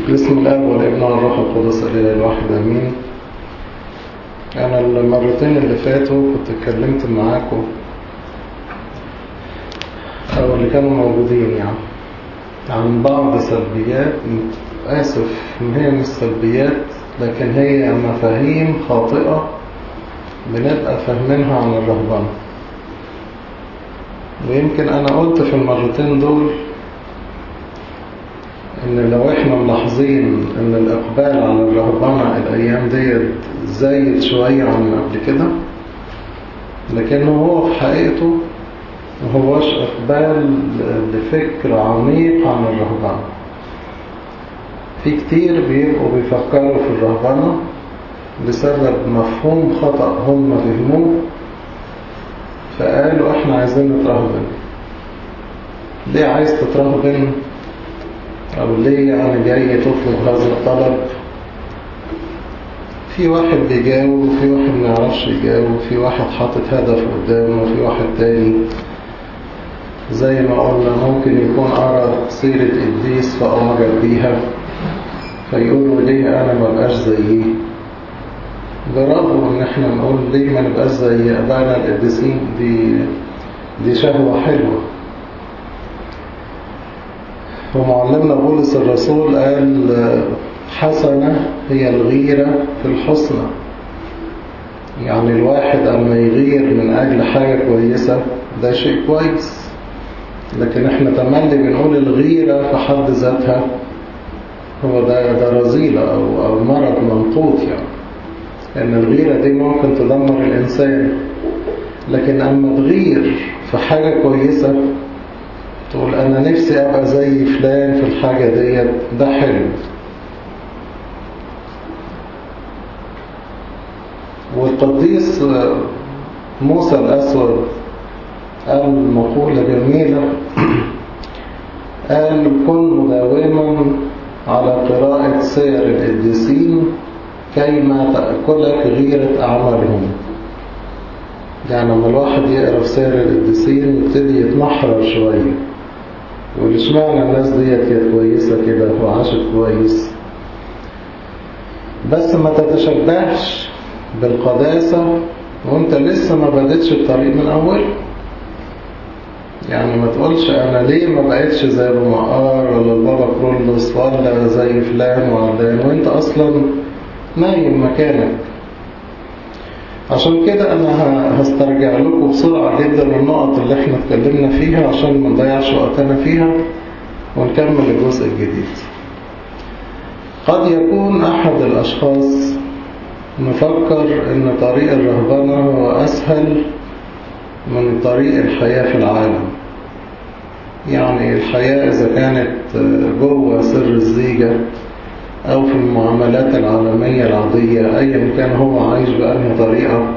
بسم الله والابن والروح القدس الاله الواحد امين انا المرتين اللي فاتوا كنت اتكلمت معاكم او اللي كانوا موجودين يعني عن بعض سلبيات اسف ان هي مش سلبيات لكن هي مفاهيم خاطئة بنبقى فاهمينها عن الرهبنة ويمكن انا قلت في المرتين دول ان لو احنا ملاحظين ان الاقبال على الرهبنة الايام ديت زايد شوية عن قبل كده لكنه هو في حقيقته مهوش اقبال لفكر عميق عن الرهبنة في كتير بيبقوا بيفكروا في الرهبنة بسبب مفهوم خطأ هم فهموه فقالوا احنا عايزين نترهبن ليه عايز تترهبن أو ليه يعني جاي تطلب هذا الطلب في واحد بيجاوب وفي واحد ما يعرفش يجاوب وفي واحد حاطط هدف قدامه وفي واحد تاني زي ما قلنا ممكن يكون قرأ سيرة إبليس فأعجب بيها فيقولوا ليه أنا ما بقاش زيه جربوا إن احنا نقول ليه ما نبقاش زي أبانا القديسين دي دي شهوة حلوة ومعلمنا بولس الرسول قال حسنة هي الغيرة في الحسنى يعني الواحد أما يغير من أجل حاجة كويسة ده شيء كويس لكن احنا تملي بنقول الغيرة في حد ذاتها هو ده, ده رذيلة أو, أو مرض منقوط يعني لأن الغيرة دي ممكن تدمر الإنسان لكن أما تغير في حاجة كويسة تقول أنا نفسي أبقى زي فلان في الحاجة ديت ده حلو والقديس موسى الأسود قال مقولة جميلة قال كن مداوما على قراءة سير القديسين كيما تأكلك غيرة أعمالهم يعني لما الواحد يقرأ في سير القديسين يبتدي يتمحرر شوية يقول اشمعنى الناس ديت كانت كويسة كده وعاشت كويس بس ما تتشبهش بالقداسة وانت لسه ما بدتش الطريق من أول يعني ما تقولش أنا ليه ما بقيتش زي أبو مقار ولا البابا كرولوس ولا زي فلان وعلان وانت أصلا نايم مكانك عشان كده أنا هسترجع لكم بسرعة جدا النقط اللي احنا اتكلمنا فيها عشان ما نضيعش وقتنا فيها ونكمل الجزء الجديد قد يكون أحد الأشخاص مفكر أن طريق الرهبنة هو أسهل من طريق الحياة في العالم يعني الحياة إذا كانت جوه سر الزيجة أو في المعاملات العالمية العادية أيا كان هو عايش بأنهي طريقة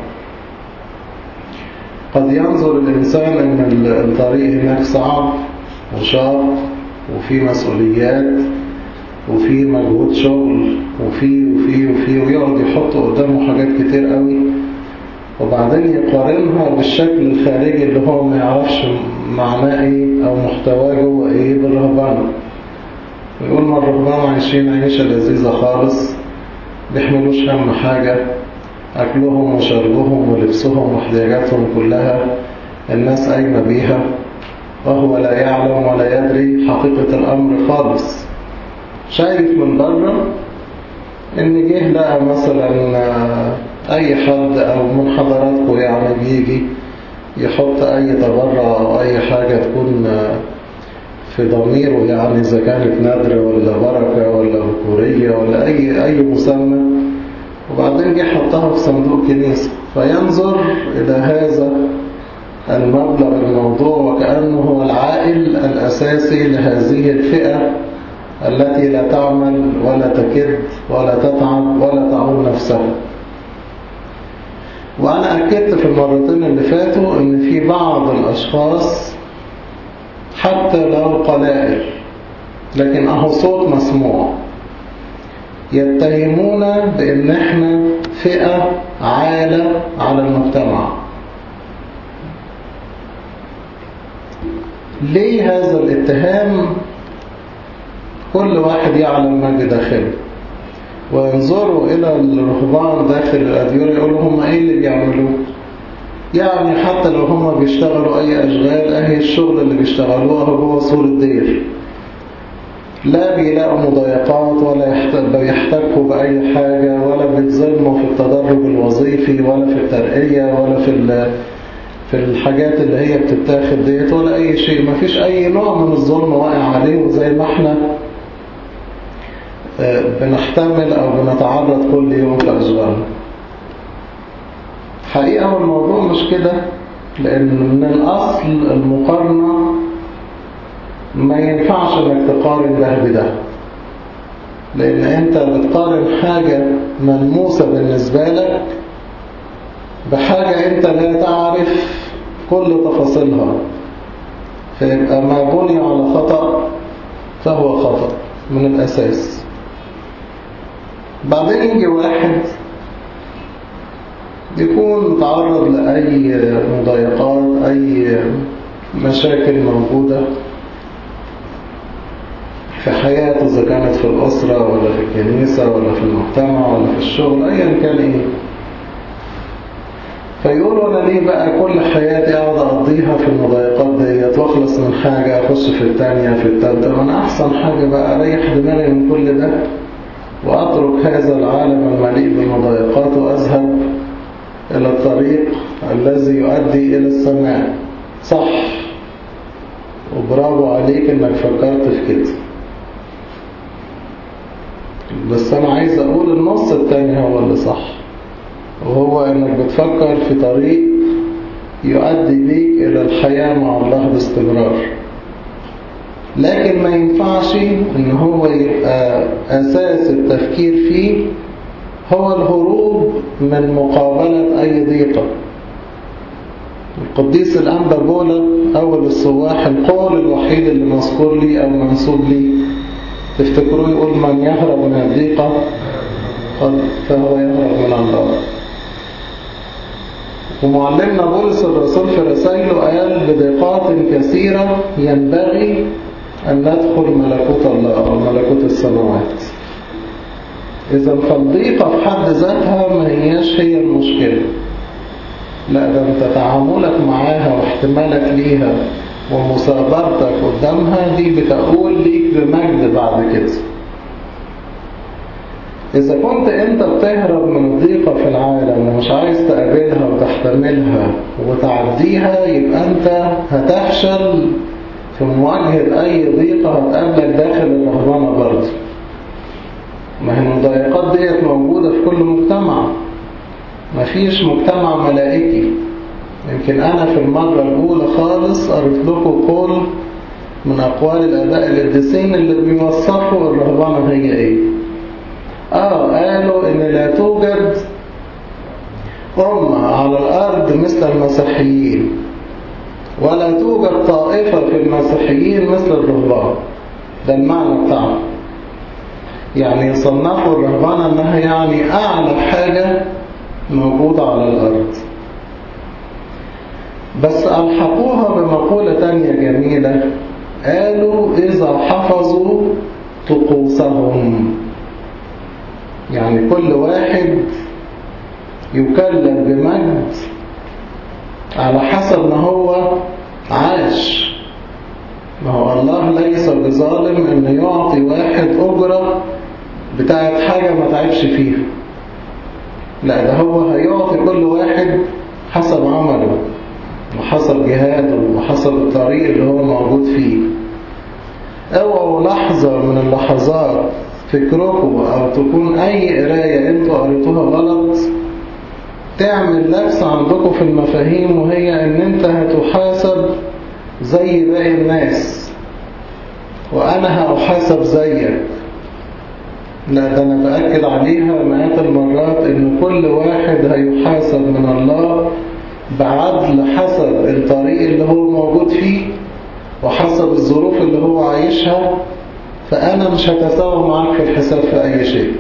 قد ينظر الإنسان أن الطريق هناك صعب وشاق وفي مسؤوليات وفي مجهود شغل وفي وفي وفي ويقعد يحط قدامه حاجات كتير قوي وبعدين يقارنها بالشكل الخارجي اللي هو ما يعرفش معناه ايه او محتواه جوه ايه بالرهبانه ويقول ما الرهبان عايشين عيشة لذيذة خالص بيحملوش هم حاجة أكلهم وشربهم ولبسهم واحتياجاتهم كلها الناس قايمة بيها وهو لا يعلم ولا يدري حقيقة الأمر خالص شايف من بره إن جه لقى مثلا أي حد أو من حضراتكم يعني بيجي يحط أي تبرع أو أي حاجة تكون في ضميره يعني إذا كانت نادرة ولا بركة ولا بكورية ولا أي أي مسمى وبعدين جه حطها في صندوق كنيسة فينظر إلى هذا المبلغ الموضوع وكأنه هو العائل الأساسي لهذه الفئة التي لا تعمل ولا تكد ولا تتعب ولا تعول نفسها وأنا أكدت في المرتين اللي فاتوا إن في بعض الأشخاص حتى لو قلائل لكن أهو صوت مسموع يتهمون بأن احنا فئة عالة على المجتمع ليه هذا الاتهام كل واحد يعلم ما بداخله وينظروا إلى الرهبان داخل الأديرة يقولوا هم إيه اللي بيعملوه يعني حتى لو هم بيشتغلوا أي أشغال أهي الشغل اللي بيشتغلوه هو سور الدير لا بيلاقوا مضايقات ولا بيحتكوا بأي حاجة ولا بيتظلموا في التدرج الوظيفي ولا في الترقية ولا في في الحاجات اللي هي بتتاخد ديت ولا أي شيء ما فيش أي نوع من الظلم واقع عليهم زي ما احنا بنحتمل أو بنتعرض كل يوم في أشغالنا حقيقة الموضوع مش كده لأن من الأصل المقارنة ما ينفعش انك تقارن ده بده لأن أنت بتقارن حاجة ملموسة بالنسبة لك بحاجة أنت لا تعرف كل تفاصيلها فيبقى ما بني على خطأ فهو خطأ من الأساس بعدين يجي واحد يكون تعرض لأي مضايقات أي مشاكل موجودة في حياته إذا كانت في الأسرة ولا في الكنيسة ولا في المجتمع ولا في الشغل أيا كان إيه فيقولوا أنا ليه بقى كل حياتي أقعد أقضيها في المضايقات ديت وأخلص من حاجة أخش في الثانية في الثالثة أنا أحسن حاجة بقى أريح دماغي من كل ده وأترك هذا العالم المليء بالمضايقات وأذهب إلى الطريق الذي يؤدي إلى السماء صح وبرافو عليك إنك فكرت في كده بس أنا عايز أقول النص التاني هو اللي صح وهو إنك بتفكر في طريق يؤدي بيك إلى الحياة مع الله باستمرار لكن ما ينفعش إن هو يبقى أساس التفكير فيه هو الهروب من مقابلة أي ضيقة القديس الأنبا بولا أول الصواح القول الوحيد اللي مذكور لي أو منسوب لي تفتكروا يقول من يهرب من الضيقة فهو يهرب من الله ومعلمنا بولس الرسول في رسائله قال بضيقات كثيرة ينبغي أن ندخل ملكوت الله أو ملكوت السماوات إذا فالضيقة في حد ذاتها ما هياش هي المشكلة لا ده انت تعاملك معاها واحتمالك ليها ومثابرتك قدامها دي بتقول ليك بمجد بعد كده إذا كنت أنت بتهرب من الضيقة في العالم ومش عايز تقابلها وتحتملها وتعديها يبقى أنت هتفشل في مواجهة أي ضيقة هتقابلك داخل الرهبانة برضه ما هي المضايقات ديت موجودة في كل مجتمع ما فيش مجتمع ملائكي يمكن أنا في المرة الأولى خالص قريت لكم قول من أقوال الآباء القديسين اللي بيوصفوا الرهبانة هي إيه آه قالوا إن لا توجد أمة على الأرض مثل المسيحيين ولا توجد طائفة في المسيحيين مثل الرهبان ده المعنى بتاعه يعني يصنفوا الرهبانة أنها يعني أعلى حاجة موجودة على الأرض بس ألحقوها بمقولة تانية جميلة قالوا إذا حفظوا طقوسهم يعني كل واحد يكلم بمجد على حسب ما هو عاش ما هو الله ليس بظالم انه يعطي واحد اجرة بتاعت حاجة ما تعبش فيها لا ده هو هيعطي كل واحد حسب عمله وحسب جهاده وحسب الطريق اللي هو موجود فيه اوعوا لحظة من اللحظات فكركم او تكون اي قراية انتوا قريتوها غلط تعمل لبس عندكم في المفاهيم وهي ان انت هتحاسب زي باقي الناس وانا هأحاسب زيك لا ده انا بأكد عليها مئات المرات ان كل واحد هيحاسب من الله بعدل حسب الطريق اللي هو موجود فيه وحسب الظروف اللي هو عايشها فأنا مش هتساوى معاك في الحساب في أي شيء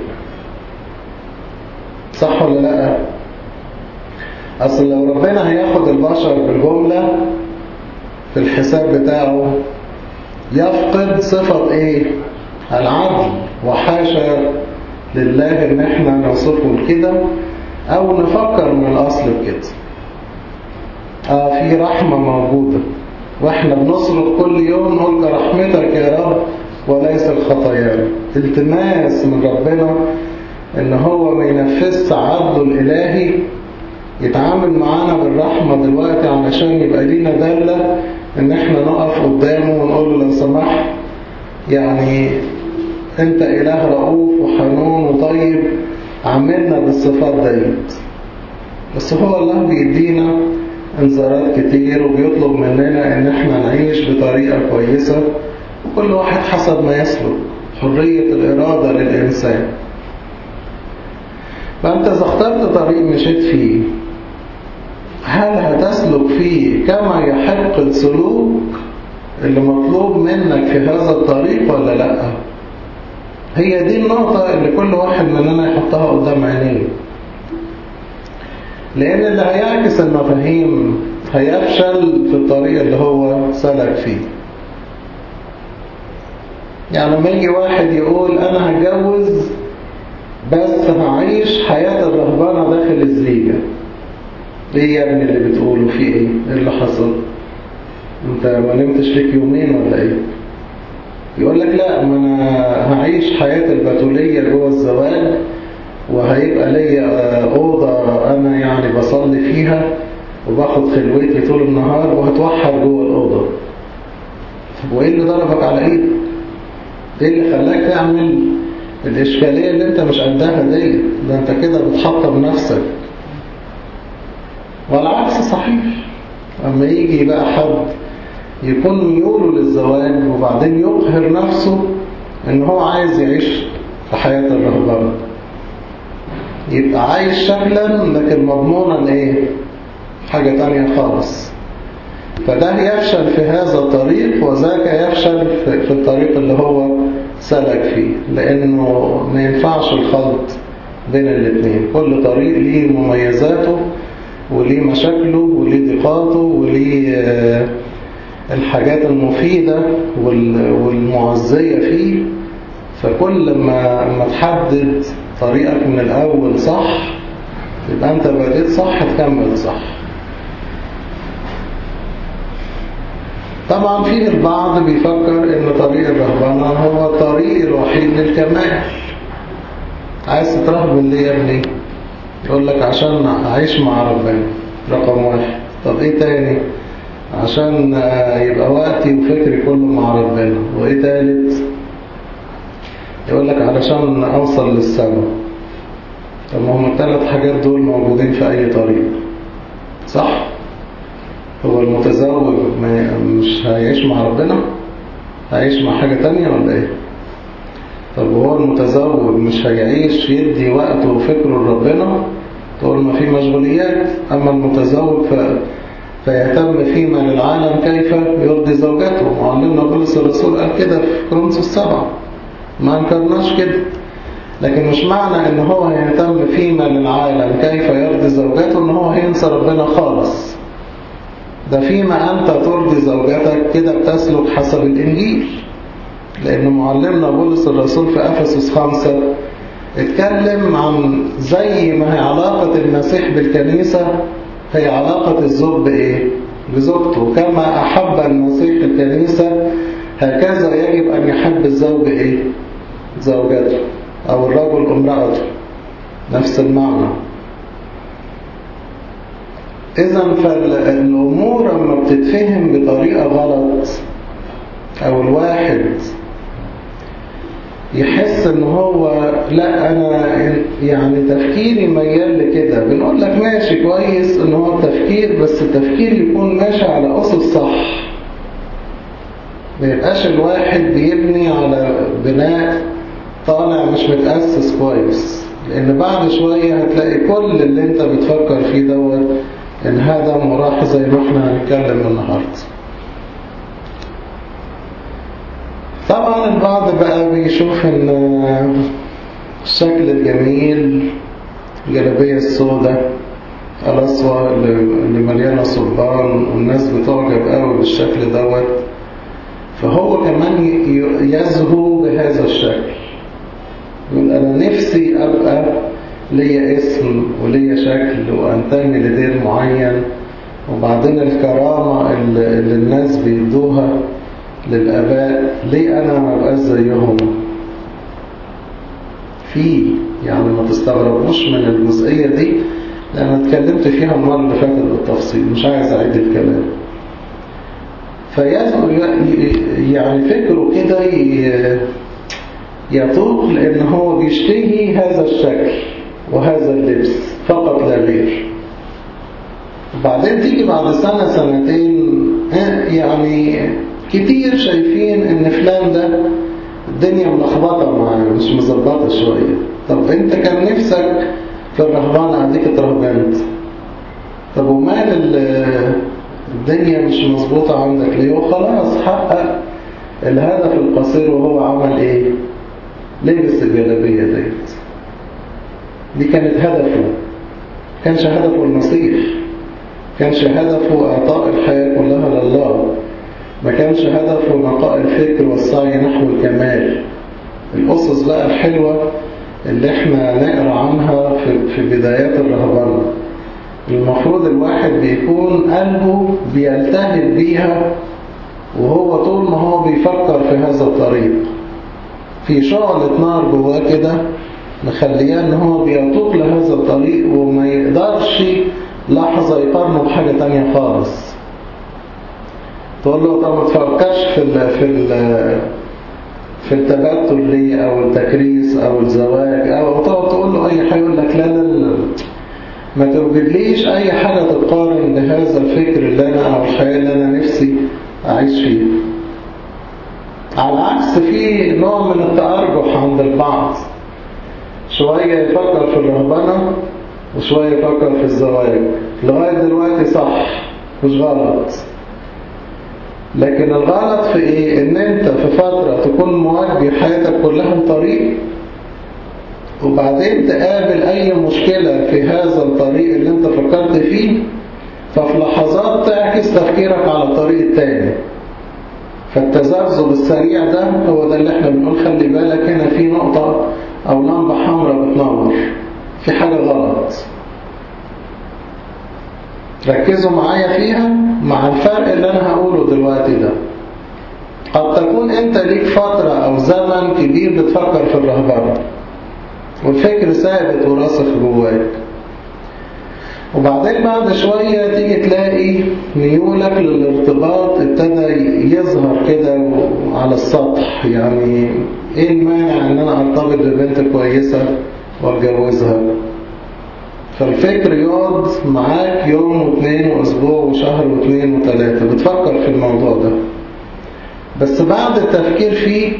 صح ولا لا أصل لو ربنا هياخد البشر بالجملة في الحساب بتاعه يفقد صفة ايه العدل وحاشا لله ان احنا نوصفه كده او نفكر من الاصل بكده اه في رحمة موجودة واحنا بنصرخ كل يوم نقول كرحمتك يا رب وليس الخطايا التماس من ربنا ان هو ما ينفذش عدله الالهي يتعامل معانا بالرحمة دلوقتي علشان يبقى لينا دالة ان احنا نقف قدامه ونقول له لو سمحت يعني انت اله رؤوف وحنون وطيب عاملنا بالصفات ديت بس هو الله بيدينا انذارات كتير وبيطلب مننا ان احنا نعيش بطريقة كويسة كل واحد حسب ما يسلك حرية الإرادة للإنسان فأنت إذا اخترت طريق مشيت فيه هل هتسلك فيه كما يحق السلوك اللي مطلوب منك في هذا الطريق ولا لا هي دي النقطة اللي كل واحد مننا يحطها قدام عينيه لأن اللي هيعكس المفاهيم هيفشل في الطريق اللي هو سلك فيه يعني لما يجي واحد يقول أنا هتجوز بس هعيش حياة الرهبانة داخل الزيجة ايه يا ابني اللي بتقوله في ايه ايه اللي حصل انت ما نمتش ليك يومين ولا ايه يقول لك لا ما انا هعيش حياة البتولية جوه الزواج وهيبقى ليا أوضة أنا يعني بصلي فيها وباخد خلوتي طول النهار وهتوحد جوه الأوضة طب وإيه اللي ضربك على إيدك؟ إيه اللي خلاك تعمل الإشكالية اللي أنت مش قدها دي ده أنت كده بتحطم نفسك والعكس صحيح أما يجي بقى حد يكون ميوله للزواج وبعدين يقهر نفسه إن هو عايز يعيش في حياة الرهبانة يبقى عايش شكلا لكن مضمونا ايه حاجة تانية خالص فده يفشل في هذا الطريق وذاك يفشل في الطريق اللي هو سلك فيه لأنه ما ينفعش الخلط بين الاثنين كل طريق ليه مميزاته وليه مشاكله وليه ضيقاته وليه الحاجات المفيدة والمعزية فيه فكل ما ما تحدد طريقك من الأول صح يبقى أنت بديت صح تكمل صح طبعا فيه البعض بيفكر ان طريق الرهبنة هو الطريق الوحيد للكمال عايز تترهبن ليه يا ابني يقول لك عشان أعيش مع ربنا رقم واحد طب ايه تاني عشان يبقى وقتي وفكري كله مع ربنا وايه تالت يقول لك علشان أوصل للسماء طب ما هم الثلاث حاجات دول موجودين في أي طريق صح؟ هو المتزوج مش هيعيش مع ربنا؟ هيعيش مع حاجة تانية ولا ايه؟ طب وهو المتزوج مش هيعيش يدي وقته وفكره لربنا؟ تقول ما في مشغوليات أما المتزوج ف... فيهتم فيما للعالم كيف يرضي زوجته معلمنا بولس الرسول قال كده في كورنثوس السبعة ما انكرناش كده لكن مش معنى ان هو هيهتم فيما للعالم كيف يرضي زوجته ان هو هينسى ربنا خالص ده فيما انت ترضي زوجتك كده بتسلك حسب الانجيل لان معلمنا بولس الرسول في افسس خمسة اتكلم عن زي ما هي علاقة المسيح بالكنيسة هي علاقة الزوج بايه بزوجته كما احب المسيح الكنيسة هكذا يجب أن يحب الزوج إيه؟ زوجته أو الرجل امرأته نفس المعنى إذا فالأمور لما بتتفهم بطريقة غلط أو الواحد يحس ان هو لا انا يعني تفكيري ميال لكده بنقول لك ماشي كويس ان هو التفكير بس التفكير يكون ماشي على اسس صح ما يبقاش الواحد بيبني على بناء طالع مش متأسس كويس لأن بعد شوية هتلاقي كل اللي انت بتفكر فيه دوت ان هذا مراح زي ما احنا هنتكلم النهاردة طبعا البعض بقى بيشوف ان الشكل الجميل الجلابية السوداء الأسوأ اللي مليانة صلبان والناس بتعجب قوي بالشكل دوت فهو كمان يزهو بهذا الشكل يقول أنا نفسي أبقى ليا اسم وليا شكل وأنتمي لدير معين وبعدين الكرامة اللي الناس بيدوها للآباء ليه أنا ما بقاش زيهم في يعني ما تستغربوش من الجزئية دي لأن اتكلمت فيها المرة اللي فاتت بالتفصيل مش عايز أعيد الكلام فيزعم يعني فكره كده يطوق لأن هو بيشتهي هذا الشكل وهذا اللبس فقط لا غير وبعدين تيجي بعد سنة سنتين يعني كتير شايفين ان فلان ده الدنيا ملخبطة معاه مش مظبطة شوية طب انت كان نفسك في الرهبان اديك اترهبنت طب ومال الدنيا مش مظبوطة عندك ليه وخلاص حقق الهدف القصير وهو عمل ايه لبس الجلابية ديت دي كانت هدفه كانش هدفه المسيح كانش هدفه اعطاء الحياة كلها لله ما كانش هدفه نقاء الفكر والسعي نحو الكمال الأسس بقى الحلوة اللي احنا نقرأ عنها في, في بدايات الرهبنة المفروض الواحد بيكون قلبه بيلتهب بيها وهو طول ما هو بيفكر في هذا الطريق في شعلة نار جواه كده مخلياه ان هو بيطوق لهذا الطريق وما يقدرش لحظة يقارنه بحاجة تانية خالص تقول له طب ما تفكرش في ال في ال في التبتل ليه او التكريس او الزواج او تقعد تقول له اي حاجه يقول لك لا لا لا ما توجدليش اي حاجه تقارن بهذا الفكر اللي انا او الحياه اللي انا نفسي اعيش فيها على العكس في نوع من التأرجح عند البعض شوية يفكر في الرهبنة وشوية يفكر في الزواج لغاية دلوقتي صح مش غلط لكن الغلط في ايه ان انت في فترة تكون موجه حياتك كلها لطريق وبعدين تقابل اي مشكلة في هذا الطريق اللي انت فكرت فيه ففي لحظات تعكس تفكيرك على الطريق التاني فالتذبذب السريع ده هو ده اللي احنا بنقول خلي بالك هنا في نقطة او لمبة حمراء بتنور في حاجة غلط ركزوا معايا فيها مع الفرق اللي انا هقوله دلوقتي ده قد تكون انت ليك فترة او زمن كبير بتفكر في الرهبنة والفكر ثابت وراسخ جواك وبعدين بعد شوية تيجي تلاقي ميولك للارتباط ابتدى يظهر كده على السطح يعني ايه المانع ان انا ارتبط ببنت كويسة واتجوزها فالفكر يقعد معاك يوم واثنين واسبوع وشهر واثنين وثلاثة بتفكر في الموضوع ده بس بعد التفكير فيه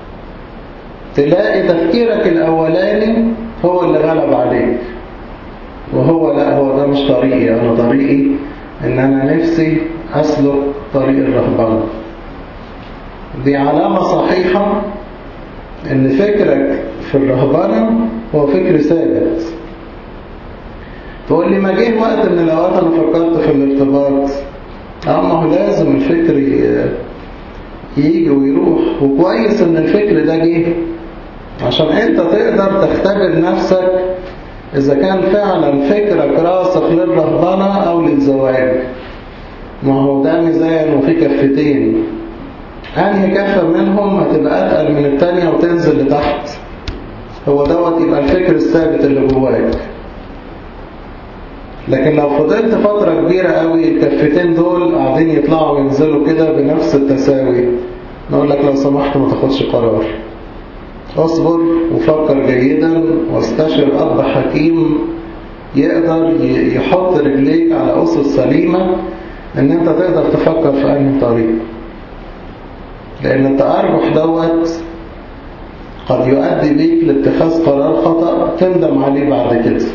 تلاقي تفكيرك الاولاني هو اللي غلب عليك وهو لا هو ده مش طريقي انا طريقي ان انا نفسي اسلك طريق الرهبنة دي علامة صحيحة ان فكرك في الرهبنة هو فكر ثابت تقول لي ما جه وقت من الاوقات انا فكرت في الارتباط اما هو لازم الفكر يجي ويروح وكويس ان الفكر ده جه عشان انت تقدر تختبر نفسك اذا كان فعلا فكرك راسخ للرهبنة او للزواج ما هو ده ميزان وفي كفتين انهي كفة منهم هتبقى اتقل من التانية وتنزل لتحت هو دوت يبقى الفكر الثابت اللي جواك لكن لو فضلت فترة كبيرة قوي الكفتين دول قاعدين يطلعوا وينزلوا كده بنفس التساوي نقول لك لو سمحت ما تاخدش قرار اصبر وفكر جيدا واستشر أب حكيم يقدر يحط رجليك على أسس سليمة ان انت تقدر تفكر في أي طريق لأن التأرجح دوت قد يؤدي بيك لاتخاذ قرار خطأ تندم عليه بعد كده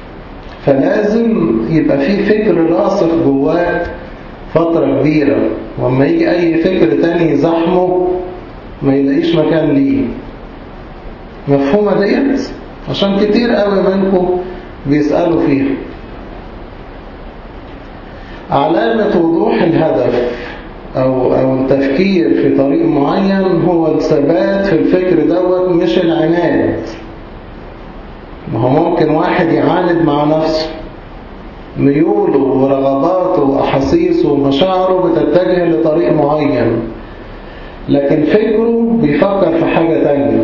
فلازم يبقى في فكر راسخ جواك فترة كبيرة وما يجي أي فكر تاني يزحمه ما يلاقيش مكان ليه مفهومة ديت عشان كتير قوي منكم بيسألوا فيها علامة وضوح الهدف أو, أو التفكير في طريق معين هو الثبات في الفكر دوت مش العناد ما هو ممكن واحد يعاند مع نفسه ميوله ورغباته وأحاسيسه ومشاعره بتتجه لطريق معين لكن فكره بيفكر في حاجة تانية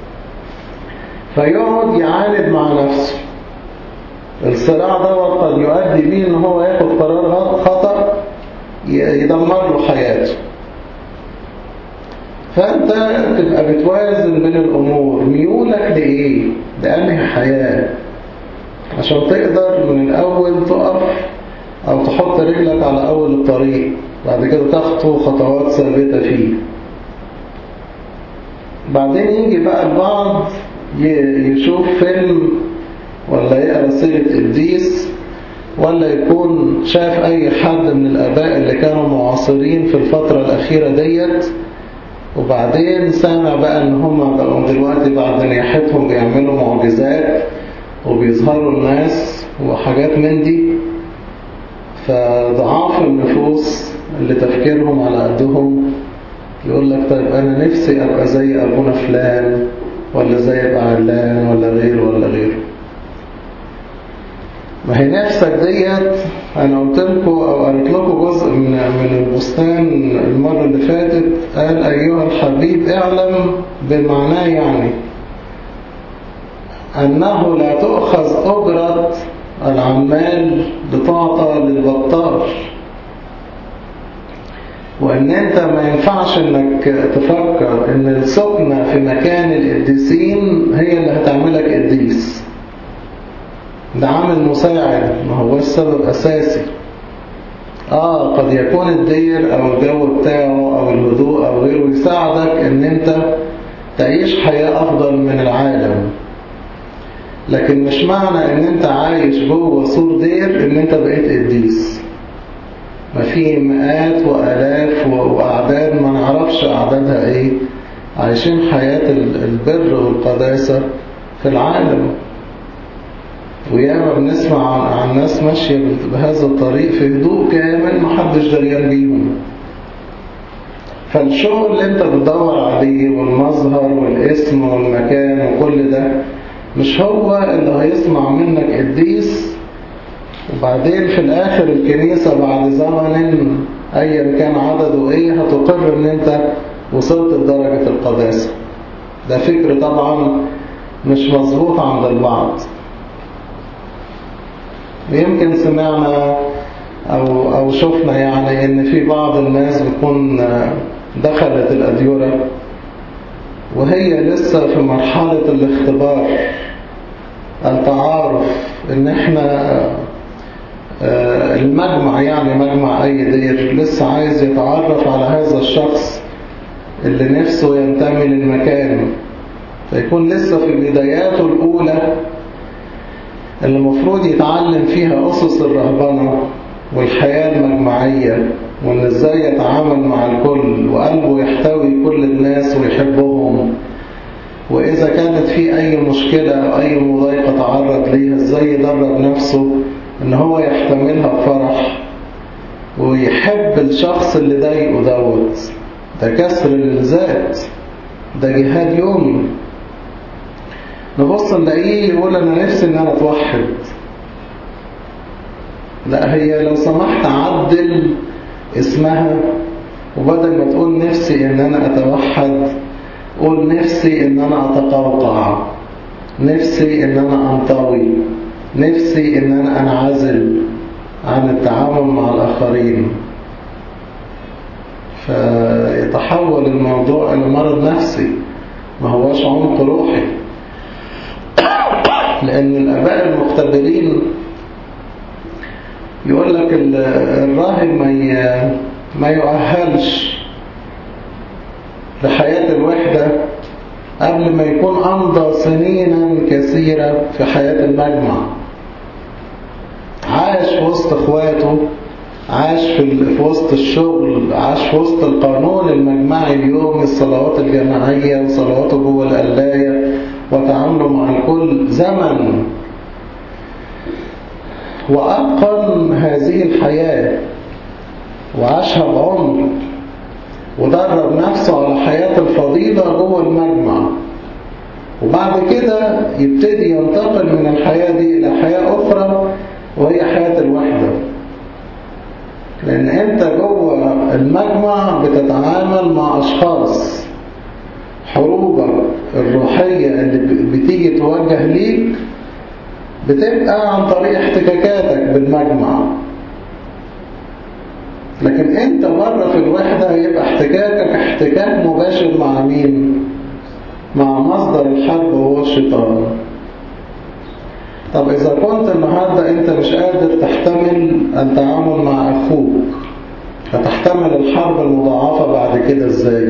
فيقعد يعاند مع نفسه الصراع دوت قد يؤدي بيه ان هو ياخد قرار خطأ يدمر له حياته فانت تبقى بتوازن بين الامور ميولك لايه لانهي حياة عشان تقدر من الاول تقف او تحط رجلك على اول الطريق بعد كده تخطو خطوات ثابتة فيه بعدين يجي بقى البعض يشوف فيلم ولا يقرأ سيرة قديس ولا يكون شاف أي حد من الآباء اللي كانوا معاصرين في الفترة الأخيرة ديت وبعدين سامع بقى إن هم بقوا دلوقتي بعد نياحتهم بيعملوا معجزات وبيظهروا الناس وحاجات من دي فضعاف النفوس اللي تفكيرهم على قدهم يقول لك طيب أنا نفسي أبقى زي أبونا فلان ولا زي أبا علان ولا غيره ولا غيره ما هي نفسك ديت أنا قلت لكم أو قريت لكم جزء من من البستان المرة اللي فاتت قال أيها الحبيب اعلم بمعناه يعني أنه لا تؤخذ أجرة العمال بتعطى للبطال وان انت ما ينفعش انك تفكر ان السكنة في مكان القديسين هي اللي هتعملك قديس ده عامل مساعد ما هو السبب اساسي اه قد يكون الدير او الجو بتاعه او الهدوء او غيره يساعدك ان انت تعيش حياة افضل من العالم لكن مش معنى ان انت عايش جوه سور دير ان انت بقيت قديس ما في مئات وآلاف وأعداد ما نعرفش أعدادها إيه عايشين حياة البر والقداسة في العالم وياما بنسمع عن, عن ناس ماشية بهذا الطريق في هدوء كامل محدش دريان بيهم فالشغل اللي انت بتدور عليه والمظهر والاسم والمكان وكل ده مش هو اللي هيصنع منك قديس وبعدين في الآخر الكنيسة بعد زمن أيا كان عدده إيه هتقر إن أنت وصلت لدرجة القداسة ده فكر طبعا مش مظبوط عند البعض يمكن سمعنا أو, أو شفنا يعني إن في بعض الناس بتكون دخلت الأديرة وهي لسه في مرحلة الاختبار التعارف إن إحنا المجمع يعني مجمع أي دير لسه عايز يتعرف على هذا الشخص اللي نفسه ينتمي للمكان فيكون لسه في بداياته الأولى اللي المفروض يتعلم فيها أسس الرهبنة والحياة المجمعية وإن إزاي يتعامل مع الكل وقلبه يحتوي كل الناس ويحبهم وإذا كانت في أي مشكلة أو أي مضايقة تعرض ليها إزاي يدرب نفسه إن هو يحتملها بفرح ويحب الشخص اللي ضايقه دوت ده كسر للذات ده جهاد يومي نبص نلاقيه يقول أنا نفسي إن أنا أتوحد لا هي لو سمحت عدل اسمها وبدل ما تقول نفسي إن أنا أتوحد قول نفسي إن أنا أتقوقع نفسي إن أنا أنطوي نفسي إن أنا أنعزل عن التعامل مع الآخرين فيتحول الموضوع إلى مرض نفسي ما هوش عمق روحي لأن الآباء المختبرين يقول لك الراهب ما ما يؤهلش لحياة الوحدة قبل ما يكون أمضى سنينا كثيرة في حياة المجمع عاش في وسط اخواته عاش في وسط الشغل عاش في وسط القانون المجمعي اليوم الصلوات الجماعية وصلواته جوه القلاية وتعامله مع الكل زمن وأتقن هذه الحياة وعاشها بعمق ودرب نفسه على حياة الفضيلة جوه المجمع وبعد كده يبتدي ينتقل من الحياة دي إلى حياة أخرى وهي حياة الوحدة لأن أنت جوه المجمع بتتعامل مع أشخاص حروبك الروحية اللي بتيجي توجه ليك بتبقى عن طريق احتكاكاتك بالمجمع لكن انت بره في الوحدة يبقى احتكاكك احتكاك مباشر مع مين مع مصدر الحرب وهو الشيطان طب إذا كنت النهاردة أنت مش قادر تحتمل التعامل مع أخوك هتحتمل الحرب المضاعفة بعد كده إزاي؟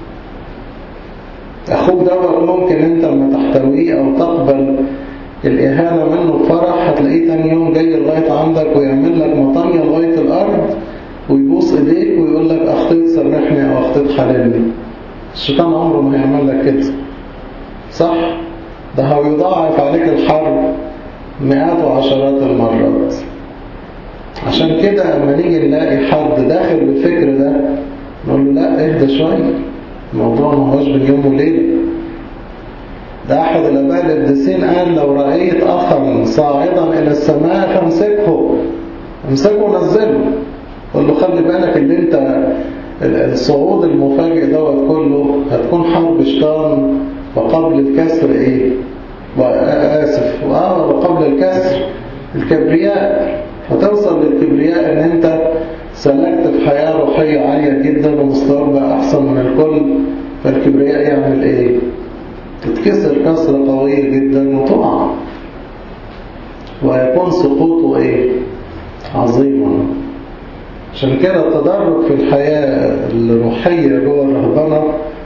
أخوك دوت ممكن أنت لما تحتويه أو تقبل الإهانة منه بفرح هتلاقيه تاني يوم جاي لغاية عندك ويعمل لك مطانية لغاية الأرض ويبوس إيديك ويقول لك أخطيت سرحني أو أخطيت حللني الشيطان عمره ما هيعمل لك كده صح؟ ده هو يضاعف عليك الحرب مئات وعشرات المرات عشان كده لما نيجي نلاقي حد داخل بالفكر ده نقول له لا اهدى شوية الموضوع ما هوش بين يوم وليلة ده أحد الآباء القديسين قال لو رأيت أخا صاعدا إلى السماء فامسكه امسكه ونزله قل له خلي بالك اللي انت الصعود المفاجئ دوت كله هتكون حرب شيطان وقبل الكسر ايه آسف وقبل الكسر الكبرياء هتوصل للكبرياء ان انت سلكت في حياة روحية عالية جدا ومستواك بقى احسن من الكل فالكبرياء يعمل ايه تتكسر كسرة قوية جدا وتقع ويكون سقوطه ايه عظيما عشان كده التدرج في الحياة الروحية جوه الرهبنة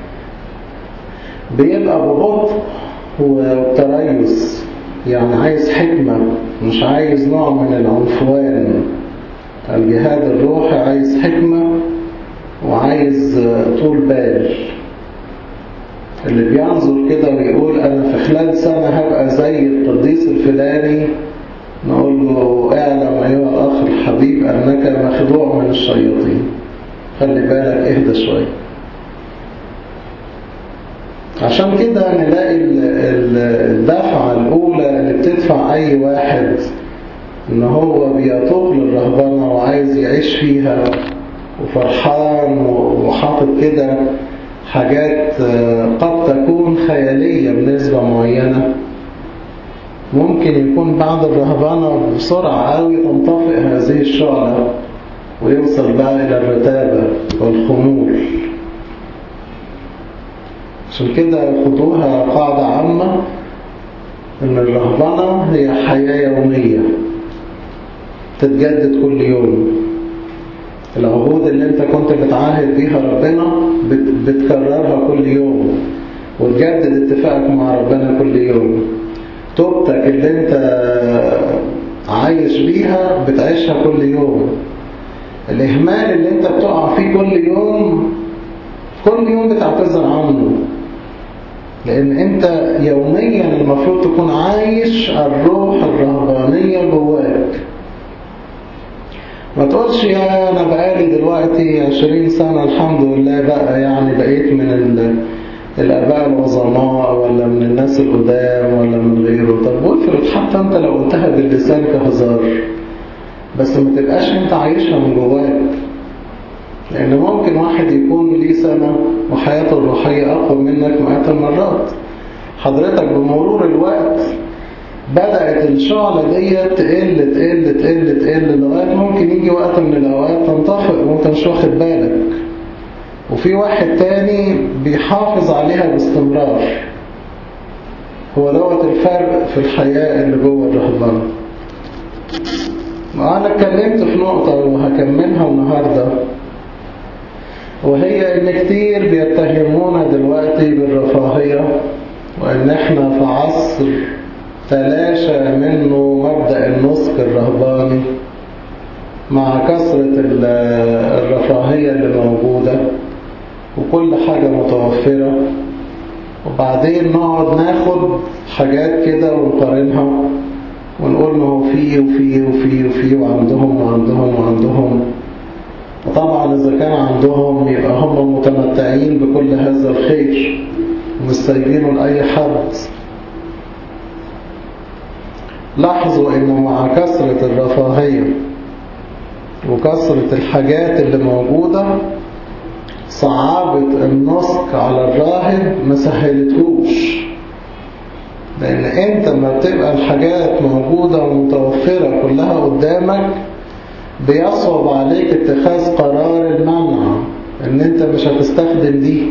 بيبقى ببطء والتريث يعني عايز حكمة مش عايز نوع من العنفوان الجهاد الروحي عايز حكمة وعايز طول بال اللي بينظر كده ويقول أنا في خلال سنة هبقى زي القديس الفلاني نقول له اعلم أيها الأخ الحبيب أنك مخدوع من الشياطين خلي بالك اهدى شوية عشان كده نلاقي الدفعة الأولى اللي بتدفع أي واحد إن هو بيطوق للرهبنة وعايز يعيش فيها وفرحان وحاطط كده حاجات قد تكون خيالية بنسبة معينة ممكن يكون بعد الرهبنة بسرعة قوي تنطفئ هذه الشعلة ويوصل بقى إلى الرتابة والخمول عشان كده خدوها قاعدة عامة إن الرهبنة هي حياة يومية تتجدد كل يوم العهود اللي انت كنت بتعاهد بيها ربنا بتكررها كل يوم وتجدد اتفاقك مع ربنا كل يوم توبتك اللي انت عايش بيها بتعيشها كل يوم الإهمال اللي انت بتقع فيه كل يوم كل يوم بتعتذر عنه لأن أنت يوميا المفروض تكون عايش الروح الرهبانية جواك ما تقولش يا أنا بقالي دلوقتي عشرين سنة الحمد لله بقى يعني بقيت من الآباء العظماء ولا من الناس القدام ولا من غيره طب وافرض حتى أنت لو قلتها باللسان كهزار بس ما تبقاش أنت عايشها من جواك لأن ممكن واحد يكون ليه سنة وحياته الروحية أقوى منك مئات المرات حضرتك بمرور الوقت بدأت الشعلة دي تقل تقل تقل تقل لغاية ممكن يجي وقت من الأوقات تنطفئ وانت مش واخد بالك وفي واحد تاني بيحافظ عليها باستمرار هو دوت الفرق في الحياة اللي جوه الرهبان أنا اتكلمت في نقطة وهكملها النهاردة وهي ان كتير بيتهمونا دلوقتي بالرفاهية وان احنا في عصر تلاشى منه مبدأ النسك الرهباني مع كثرة الرفاهية اللي موجودة وكل حاجة متوفرة وبعدين نقعد ناخد حاجات كده ونقارنها ونقول ما هو فيه وفيه وفيه وفيه وعندهم وعندهم وعندهم وطبعا إذا كان عندهم يبقى هم متمتعين بكل هذا الخير ومش سايبينه لأي حد لاحظوا إنه مع كثرة الرفاهية وكثرة الحاجات اللي موجودة صعبت النسك على الراهب ما سهلتهوش لأن أنت ما بتبقى الحاجات موجودة ومتوفرة كلها قدامك بيصعب عليك اتخاذ قرار المنع ان انت مش هتستخدم دي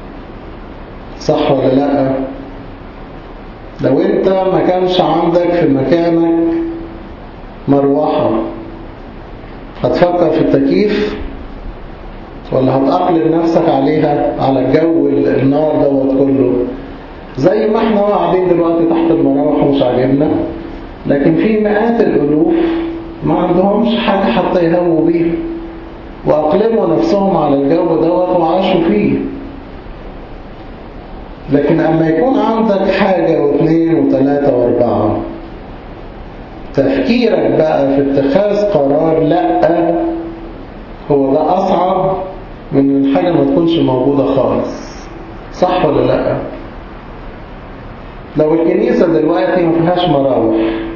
صح ولا لا لو انت ما كانش عندك في مكانك مروحة هتفكر في التكييف ولا هتأقلم نفسك عليها على الجو النار دوت كله زي ما احنا قاعدين دلوقتي تحت المراوح ومش عاجبنا لكن في مئات الألوف ما عندهمش حاجة حتى يهووا بيها وأقلموا نفسهم على الجو دوت وعاشوا فيه لكن أما يكون عندك حاجة واثنين وثلاثة واربعة تفكيرك بقى في اتخاذ قرار لأ هو ده أصعب من الحاجة ما تكونش موجودة خالص صح ولا لأ لو الكنيسة دلوقتي ما فيهاش مراوح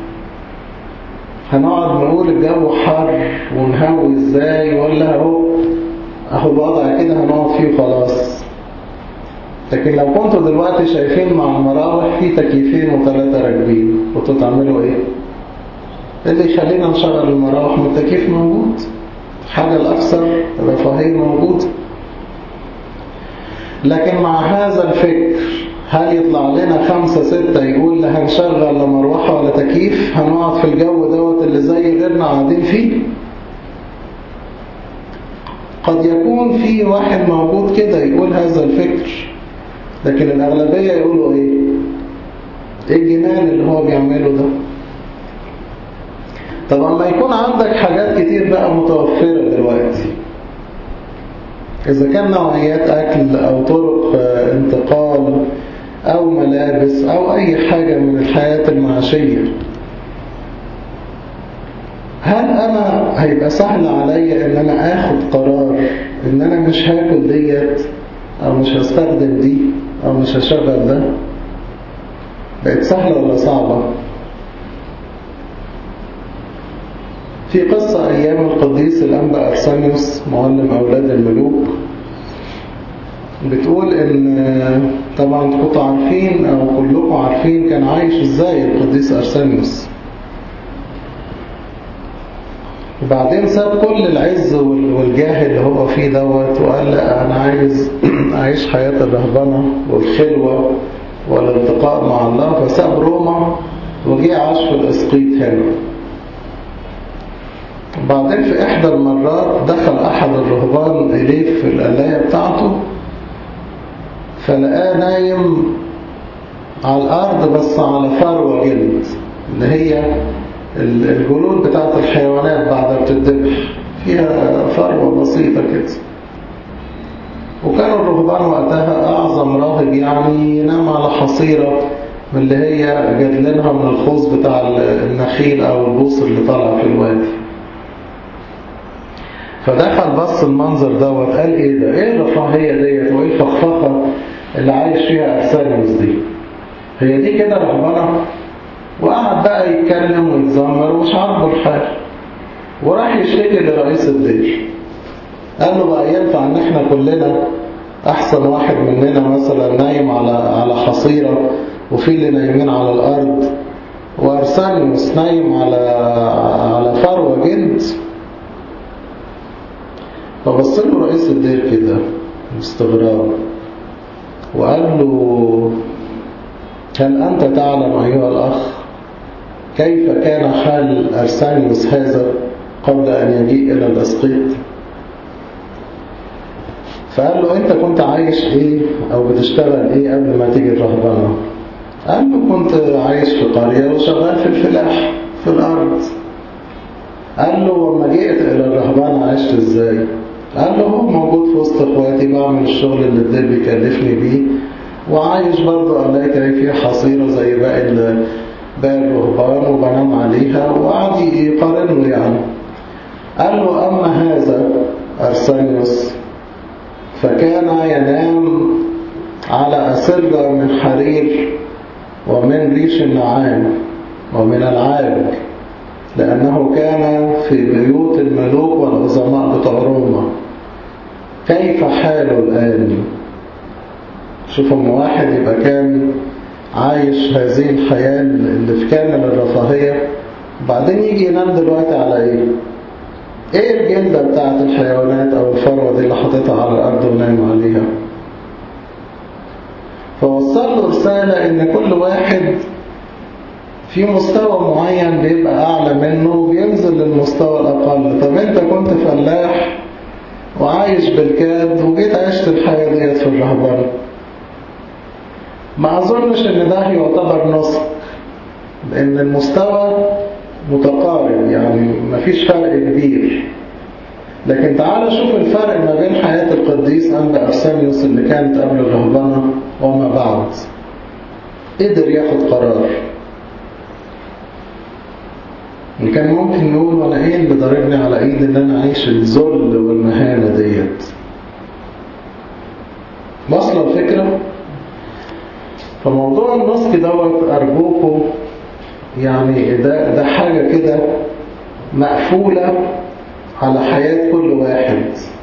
هنقعد نقول الجو حر ونهوي ازاي ولا اهو اهو الوضع كده هنقعد فيه خلاص لكن لو كنتوا دلوقتي شايفين مع المراوح في تكييفين وثلاثة راكبين كنتوا تعملوا ايه؟ اللي يخلينا نشغل المراوح من التكييف موجود حاجة الأكثر رفاهية موجود لكن مع هذا الفكر هل يطلع لنا خمسة ستة يقول لا هنشغل لا مروحة ولا تكييف هنقعد في الجو دوت اللي زي غيرنا قاعدين فيه قد يكون في واحد موجود كده يقول هذا الفكر لكن الأغلبية يقولوا ايه ايه الجنان اللي هو بيعمله ده طب اما يكون عندك حاجات كتير بقى متوفرة دلوقتي إذا كان نوعيات أكل أو طرق انتقال أو ملابس أو أي حاجة من الحياة المعاشية هل أنا هيبقى سهل عليا إن أنا آخد قرار إن أنا مش هاكل ديت أو مش هستخدم دي أو مش هشغل ده بقت سهلة ولا صعبة في قصة أيام القديس الأنبا أرسانيوس معلم أولاد الملوك بتقول إن طبعا كنتوا عارفين أو كلكم عارفين كان عايش إزاي القديس أرسانيوس وبعدين ساب كل العز والجاه اللي هو فيه دوت وقال لا أنا عايز أعيش حياة الرهبنة والخلوة والالتقاء مع الله فساب روما وجي عاش في الإسقيط هنا بعدين في إحدى المرات دخل أحد الرهبان إليه في القلاية بتاعته فلقاه نايم على الأرض بس على فروة جلد اللي هي الجلود بتاعت الحيوانات بعد ما بتتذبح فيها فروة بسيطة كده وكانوا الرهبان وقتها أعظم راهب يعني ينام على حصيرة من اللي هي جدلينها من الخوص بتاع النخيل أو البوص اللي طالع في الوادي فدخل بص المنظر دوت قال ايه ده ايه الرفاهية ديت وايه الفخفخة اللي عايش فيها أرسانيوس دي هي دي كده رهبنة وقعد بقى يتكلم ويتذمر ومش عاجبه الحال وراح يشتكي لرئيس الدير قال له بقى ينفع ان احنا كلنا احسن واحد مننا مثلا نايم على على حصيرة وفي اللي نايمين على الارض وارسانيوس نايم على على فروة جلد فبص له رئيس الدير كده باستغراب وقال له هل أنت تعلم أيها الأخ كيف كان حال أرسانيوس هذا قبل أن يجيء إلى الأسقيط فقال له أنت كنت عايش إيه أو بتشتغل إيه قبل ما تيجي الرهبانة قال له كنت عايش في قرية وشغال في الفلاح في الأرض قال له وما جئت إلى الرهبانة عشت إزاي قال له هو موجود في وسط اخواتي بعمل الشغل اللي الدير بيكلفني بيه وعايش برضه قال لي كان فيها حصيرة زي باقي باقي الرهبان وبنام عليها وقعد يقارنه يعني قال له أما هذا أرسانيوس فكان ينام على أسرة من حرير ومن ريش النعام ومن العاب لأنه كان في بيوت الملوك والعظماء بتوع روما كيف حاله الآن شوف أم واحد يبقى كان عايش هذه الحياة اللي في كامل الرفاهية وبعدين يجي ينام دلوقتي على ايه ايه الجلدة بتاعت الحيوانات او الفروة دي اللي حاططها على الارض ونايم عليها فوصل له رسالة ان كل واحد في مستوى معين بيبقى اعلى منه وبينزل للمستوى الاقل طب انت كنت فلاح وعايش بالكاد وجيت عشت الحياة ديت في الرهبان ما اظنش ان ده يعتبر نسك لان المستوى متقارب يعني مفيش فرق كبير لكن تعال شوف الفرق ما بين حياة القديس عند أرسانيوس اللي كانت قبل الرهبنة وما بعد قدر ياخد قرار كان ممكن نقول وانا ايه اللي ضربني على ايد ان انا اعيش الذل والمهانة ديت واصلة الفكرة فموضوع النسك دوت ارجوكم يعني ده, ده حاجة كده مقفولة على حياة كل واحد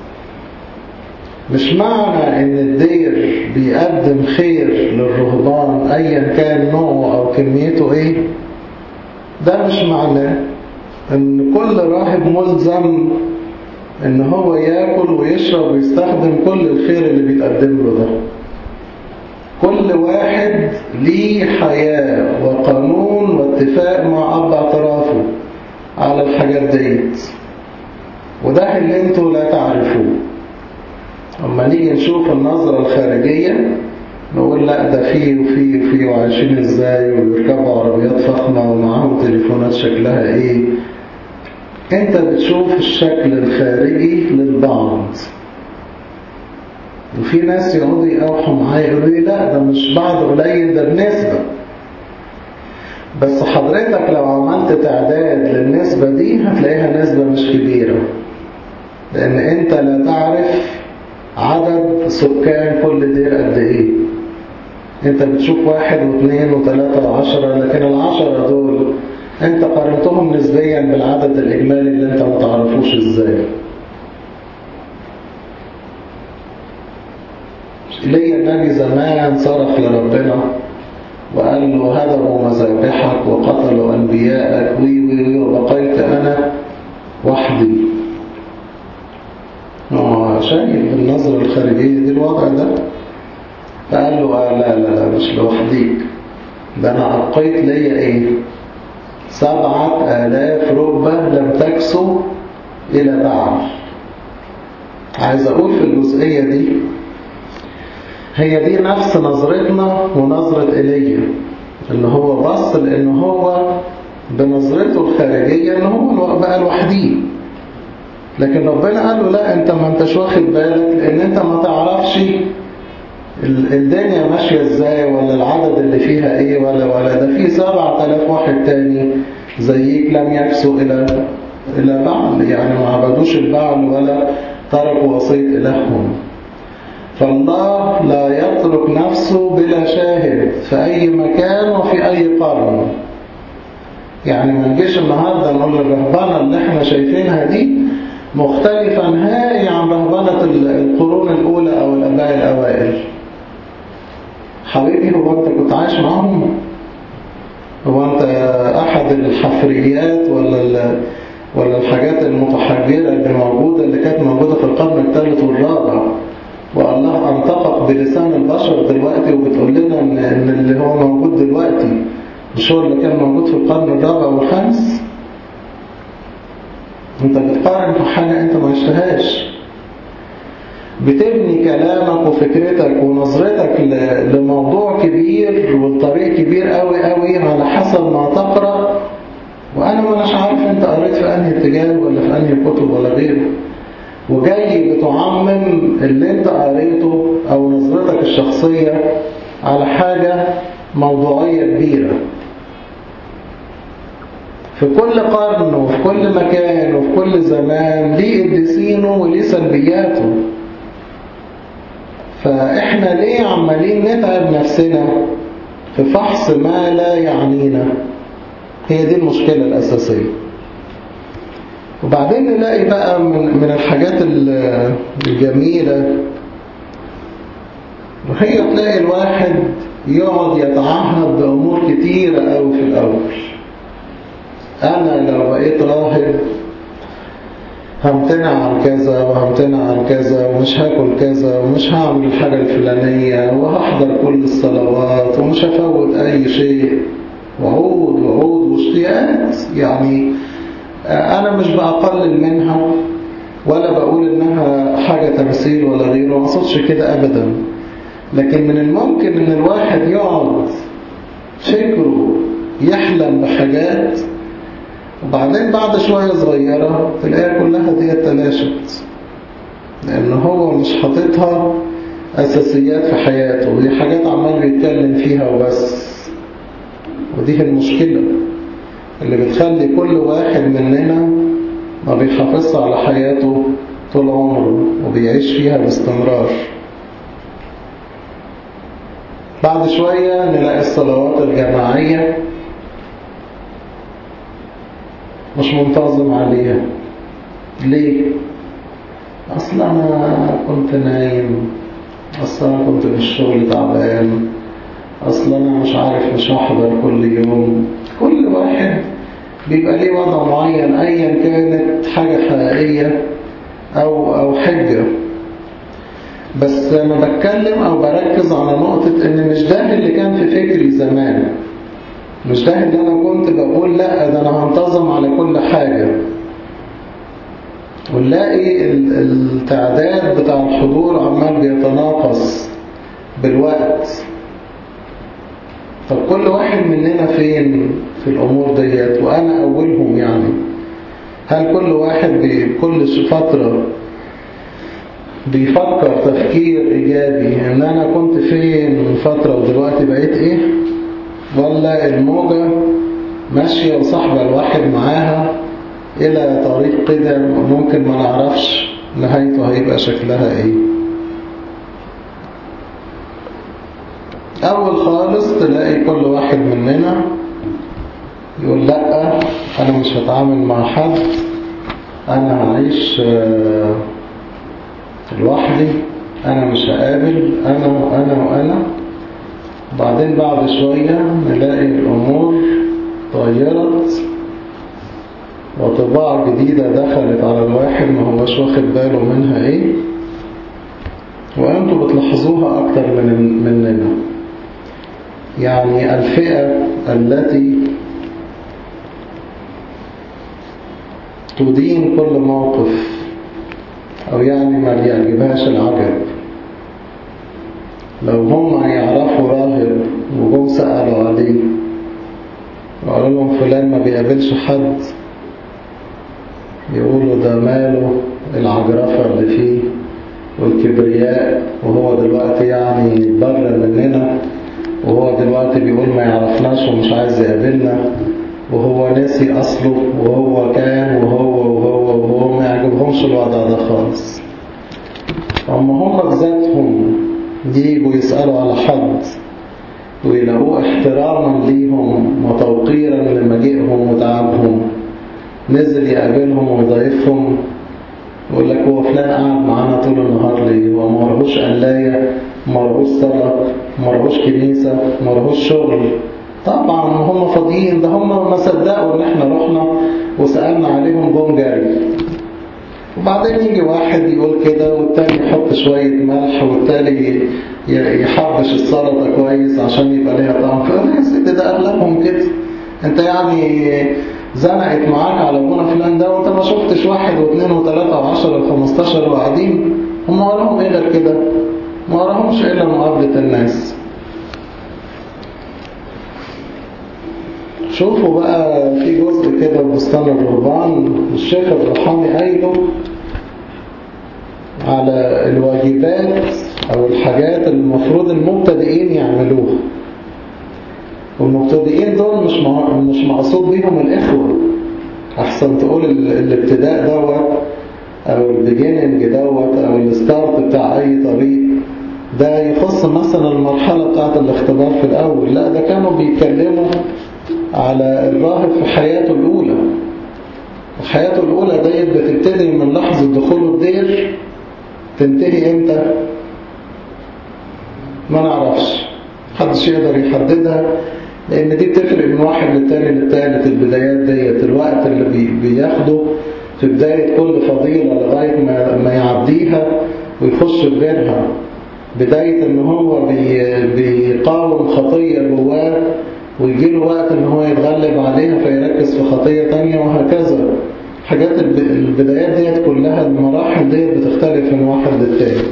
مش معنى ان الدير بيقدم خير للرهبان ايا كان نوعه او كميته ايه ده مش معناه ان كل راهب ملزم ان هو ياكل ويشرب ويستخدم كل الخير اللي بيتقدم له ده كل واحد ليه حياة وقانون واتفاق مع أب اعترافه على الحاجات ديت وده اللي انتوا لا تعرفوه اما نيجي نشوف النظرة الخارجية نقول لا ده فيه وفيه وفيه وعايشين ازاي وبيركبوا عربيات فخمة ومعاهم تليفونات شكلها ايه انت بتشوف الشكل الخارجي للبعض وفي ناس يقعدوا يقاوحوا معايا يقولوا لي لا ده مش بعض قليل ده بنسبة بس حضرتك لو عملت تعداد للنسبة دي هتلاقيها نسبة مش كبيرة لأن أنت لا تعرف عدد سكان كل دير قد إيه أنت بتشوف واحد واثنين وثلاثة وعشرة لكن العشرة دول أنت قارنتهم نسبيا بالعدد الإجمالي اللي أنت ما تعرفوش إزاي ليا النبي زمان صرخ لربنا وقال له هدموا مذابحك وقتلوا أنبياءك وي وي وي وبقيت أنا وحدي هو شايف بالنظرة الخارجية دي الوضع ده فقال له آه لا لا لا مش لوحديك ده أنا أبقيت ليا إيه سبعة آلاف ركبة لم تكسو إلى بعض عايز أقول في الجزئية دي هي دي نفس نظرتنا ونظرة إيليا اللي هو بص لأن هو بنظرته الخارجية إن هو بقى لوحديه لكن ربنا قال له لا أنت ما أنتش واخد بالك لأن أنت ما تعرفش الدنيا ماشية إزاي ولا العدد اللي فيها إيه ولا ولا ده في سبعة آلاف واحد تاني زيك لم يكسوا إلى إلى بعل يعني ما عبدوش البعل ولا تركوا وصية إلههم فالله لا يترك نفسه بلا شاهد في أي مكان وفي أي قرن يعني ما نجيش النهاردة نقول الرهبانة اللي احنا شايفينها دي مختلفة نهائي عن رهبانة القرون الأولى أو الأباء الأوائل حبيبي هو أنت كنت عايش معهم هو أنت أحد الحفريات ولا ولا الحاجات المتحجرة اللي موجودة اللي كانت موجودة في القرن الثالث والرابع والله أنطقك بلسان البشر دلوقتي وبتقول لنا إن, إن اللي هو موجود دلوقتي مش هو اللي كان موجود في القرن الرابع والخامس انت بتقارن في حاجة انت ما عشتهاش بتبني كلامك وفكرتك ونظرتك لموضوع كبير والطريق كبير قوي قوي على حسب ما تقرأ وأنا ما مش عارف انت قريت في أنهي اتجاه ولا في أنهي كتب ولا غيره وجاي بتعمم اللي انت قريته أو نظرتك الشخصية على حاجة موضوعية كبيرة في كل قرن وفي كل مكان وفي كل زمان ليه قديسينه وليه سلبياته فإحنا ليه عمالين نتعب نفسنا في فحص ما لا يعنينا هي دي المشكلة الأساسية وبعدين نلاقي بقى من, من الحاجات الجميلة وهي تلاقي الواحد يقعد يتعهد بأمور كتيرة أوي في الأول أنا لو بقيت راهب همتنع عن كذا وهمتنع عن كذا ومش هاكل كذا ومش هعمل الحاجة الفلانية وهحضر كل الصلوات ومش هفوت أي شيء وعود وعود واشتياقات يعني أنا مش بأقلل منها ولا بقول إنها حاجة تمثيل ولا غيره ما أقصدش كده أبدا لكن من الممكن إن الواحد يقعد فكره يحلم بحاجات وبعدين بعد شوية صغيرة تلاقيها كلها دي تلاشت لأن هو مش حاططها أساسيات في حياته ودي حاجات عمال بيتكلم فيها وبس ودي المشكلة اللي بتخلي كل واحد مننا ما بيحافظش على حياته طول عمره وبيعيش فيها باستمرار بعد شوية نلاقي الصلوات الجماعية مش منتظم عليها ليه؟ أصلا أنا كنت نايم أصلا أنا كنت في الشغل تعبان أصلا أنا مش عارف مش هحضر كل يوم كل واحد بيبقى ليه وضع معين أيا كانت حاجة حقيقية أو, أو حجة بس أنا بتكلم أو بركز على نقطة إن مش ده اللي كان في فكري زمان مش ده اللي أنا كنت بقول لا ده أنا هنتظم على كل حاجة ونلاقي التعداد بتاع الحضور عمال بيتناقص بالوقت طب كل واحد مننا فين في الأمور ديت وأنا أولهم يعني هل كل واحد بكل فترة بيفكر تفكير إيجابي إن أنا كنت فين من فترة ودلوقتي بقيت إيه ولا الموجة ماشية وصاحبة الواحد معاها إلى طريق كده ممكن ما نعرفش نهايته هيبقى شكلها إيه أول خالص تلاقي كل واحد مننا يقول لأ أنا مش هتعامل مع حد أنا هعيش لوحدي أنا مش هقابل أنا وأنا وأنا بعدين بعد شوية نلاقي الأمور تغيرت وطباع جديدة دخلت على الواحد ما هوش واخد باله منها ايه وانتوا بتلاحظوها اكتر من مننا يعني الفئة التي تدين كل موقف او يعني ما بيعجبهاش العجب لو هم يعرفوا راهب وجم سألوا عليه وقالوا لهم فلان ما بيقابلش حد يقولوا ده ماله العجرفة اللي فيه والكبرياء وهو دلوقتي يعني بر مننا وهو دلوقتي بيقول ما يعرفناش ومش عايز يقابلنا وهو ناسي أصله وهو كان وهو وهو وهو ما يعجبهمش الوضع ده خالص أما هم بذاتهم يجوا يسألوا على حد ويلاقوه احتراما ليهم وتوقيرا لمجيئهم وتعبهم نزل يقابلهم ويضيفهم يقول لك هو فلان قاعد معانا طول النهار ليه هو ما رهوش قلاية ما رهوش صلاة ما رهوش كنيسة ما رهوش شغل طبعا هم فاضيين ده هم ما صدقوا ان احنا رحنا وسألنا عليهم جم جري وبعدين يجي واحد يقول كده والتاني يحط شوية ملح والتاني يحبش السلطة كويس عشان يبقى ليها طعم فقال يا سيدي ده أغلبهم كده انت يعني زنقت معاك على ابونا فلان ده وانت ما شفتش واحد واثنين وثلاثة وعشرة وخمستاشر وقاعدين هم وراهم ايه غير كده ما وراهمش الا مقابلة الناس شوفوا بقى في جزء كده في بستان الرهبان الشيخ الروحاني قايله على الواجبات او الحاجات اللي المفروض المبتدئين يعملوها والمبتدئين دول مش مش مقصود بيهم الإخوة أحسن تقول الابتداء دوت أو البيجيننج دوت أو الستارت بتاع أي طريق ده يخص مثلا المرحلة بتاعت الاختبار في الأول لا ده كانوا بيتكلموا على الراهب في حياته الأولى حياته الأولى ديت بتبتدي من لحظة دخوله الدير تنتهي امتى ما نعرفش محدش يقدر يحددها لأن دي بتفرق من واحد للتاني للتالت البدايات ديت الوقت اللي بي بياخده في بداية كل فضيلة لغاية ما, ما يعديها ويخش في غيرها بداية ان هو بي بيقاوم خطية جواه ويجي له وقت ان هو يتغلب عليها فيركز في خطية تانية وهكذا حاجات البدايات ديت كلها المراحل ديت بتختلف من واحد للتاني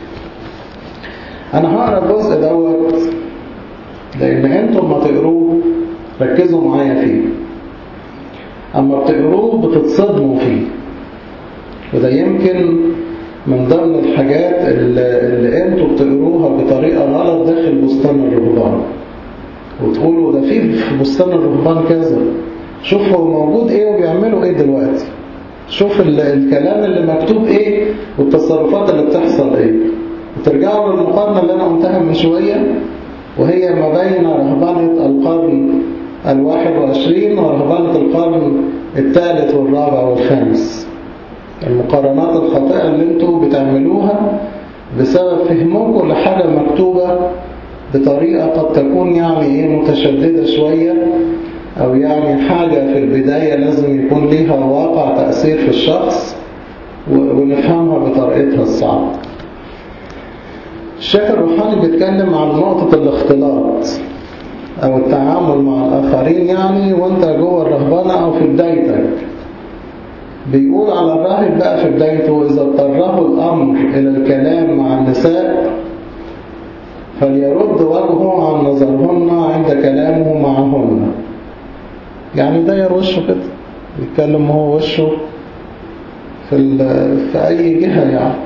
انا هقرا الجزء دوت لان انتم ما تقروه ركزوا معايا فيه اما بتقروه بتتصدموا فيه وده يمكن من ضمن الحاجات اللي, اللي انتوا بتقروها بطريقة غلط داخل بستان الرهبان وتقولوا ده في في بستان الرهبان كذا شوف هو موجود ايه وبيعملوا ايه دلوقتي شوف الكلام اللي مكتوب ايه والتصرفات اللي بتحصل ايه وترجعوا للمقارنة اللي انا قلتها من شوية وهي ما بين رهبانة القرن الواحد وعشرين ورهبانة القرن الثالث والرابع والخامس المقارنات الخاطئة اللي انتوا بتعملوها بسبب فهمكم لحاجة مكتوبة بطريقة قد تكون يعني ايه متشددة شوية او يعني حاجة في البداية لازم يكون ليها واقع تأثير في الشخص ونفهمها بطريقتها الصعبة الشيخ الروحاني بيتكلم عن نقطة الاختلاط او التعامل مع الاخرين يعني وانت جوه الرهبانة او في بدايتك بيقول على الراهب بقى في بدايته إذا اضطره الأمر إلى الكلام مع النساء فليرد وجهه عن نظرهن عند كلامه معهن يعني داير وشه كده بيتكلم هو وشه في, في أي جهة يعني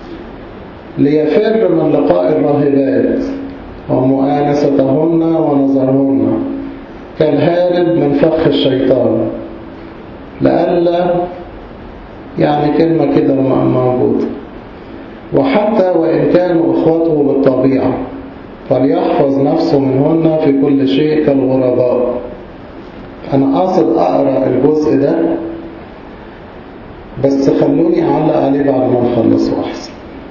ليفر من لقاء الراهبات ومؤانستهن ونظرهن كالهارب من فخ الشيطان لألا يعني كلمة كده موجودة وحتى وإن كانوا إخوته بالطبيعة فليحفظ نفسه منهن في كل شيء كالغرباء أنا قاصد أقرأ الجزء ده بس خلوني أعلق عليه بعد ما نخلصه أحسن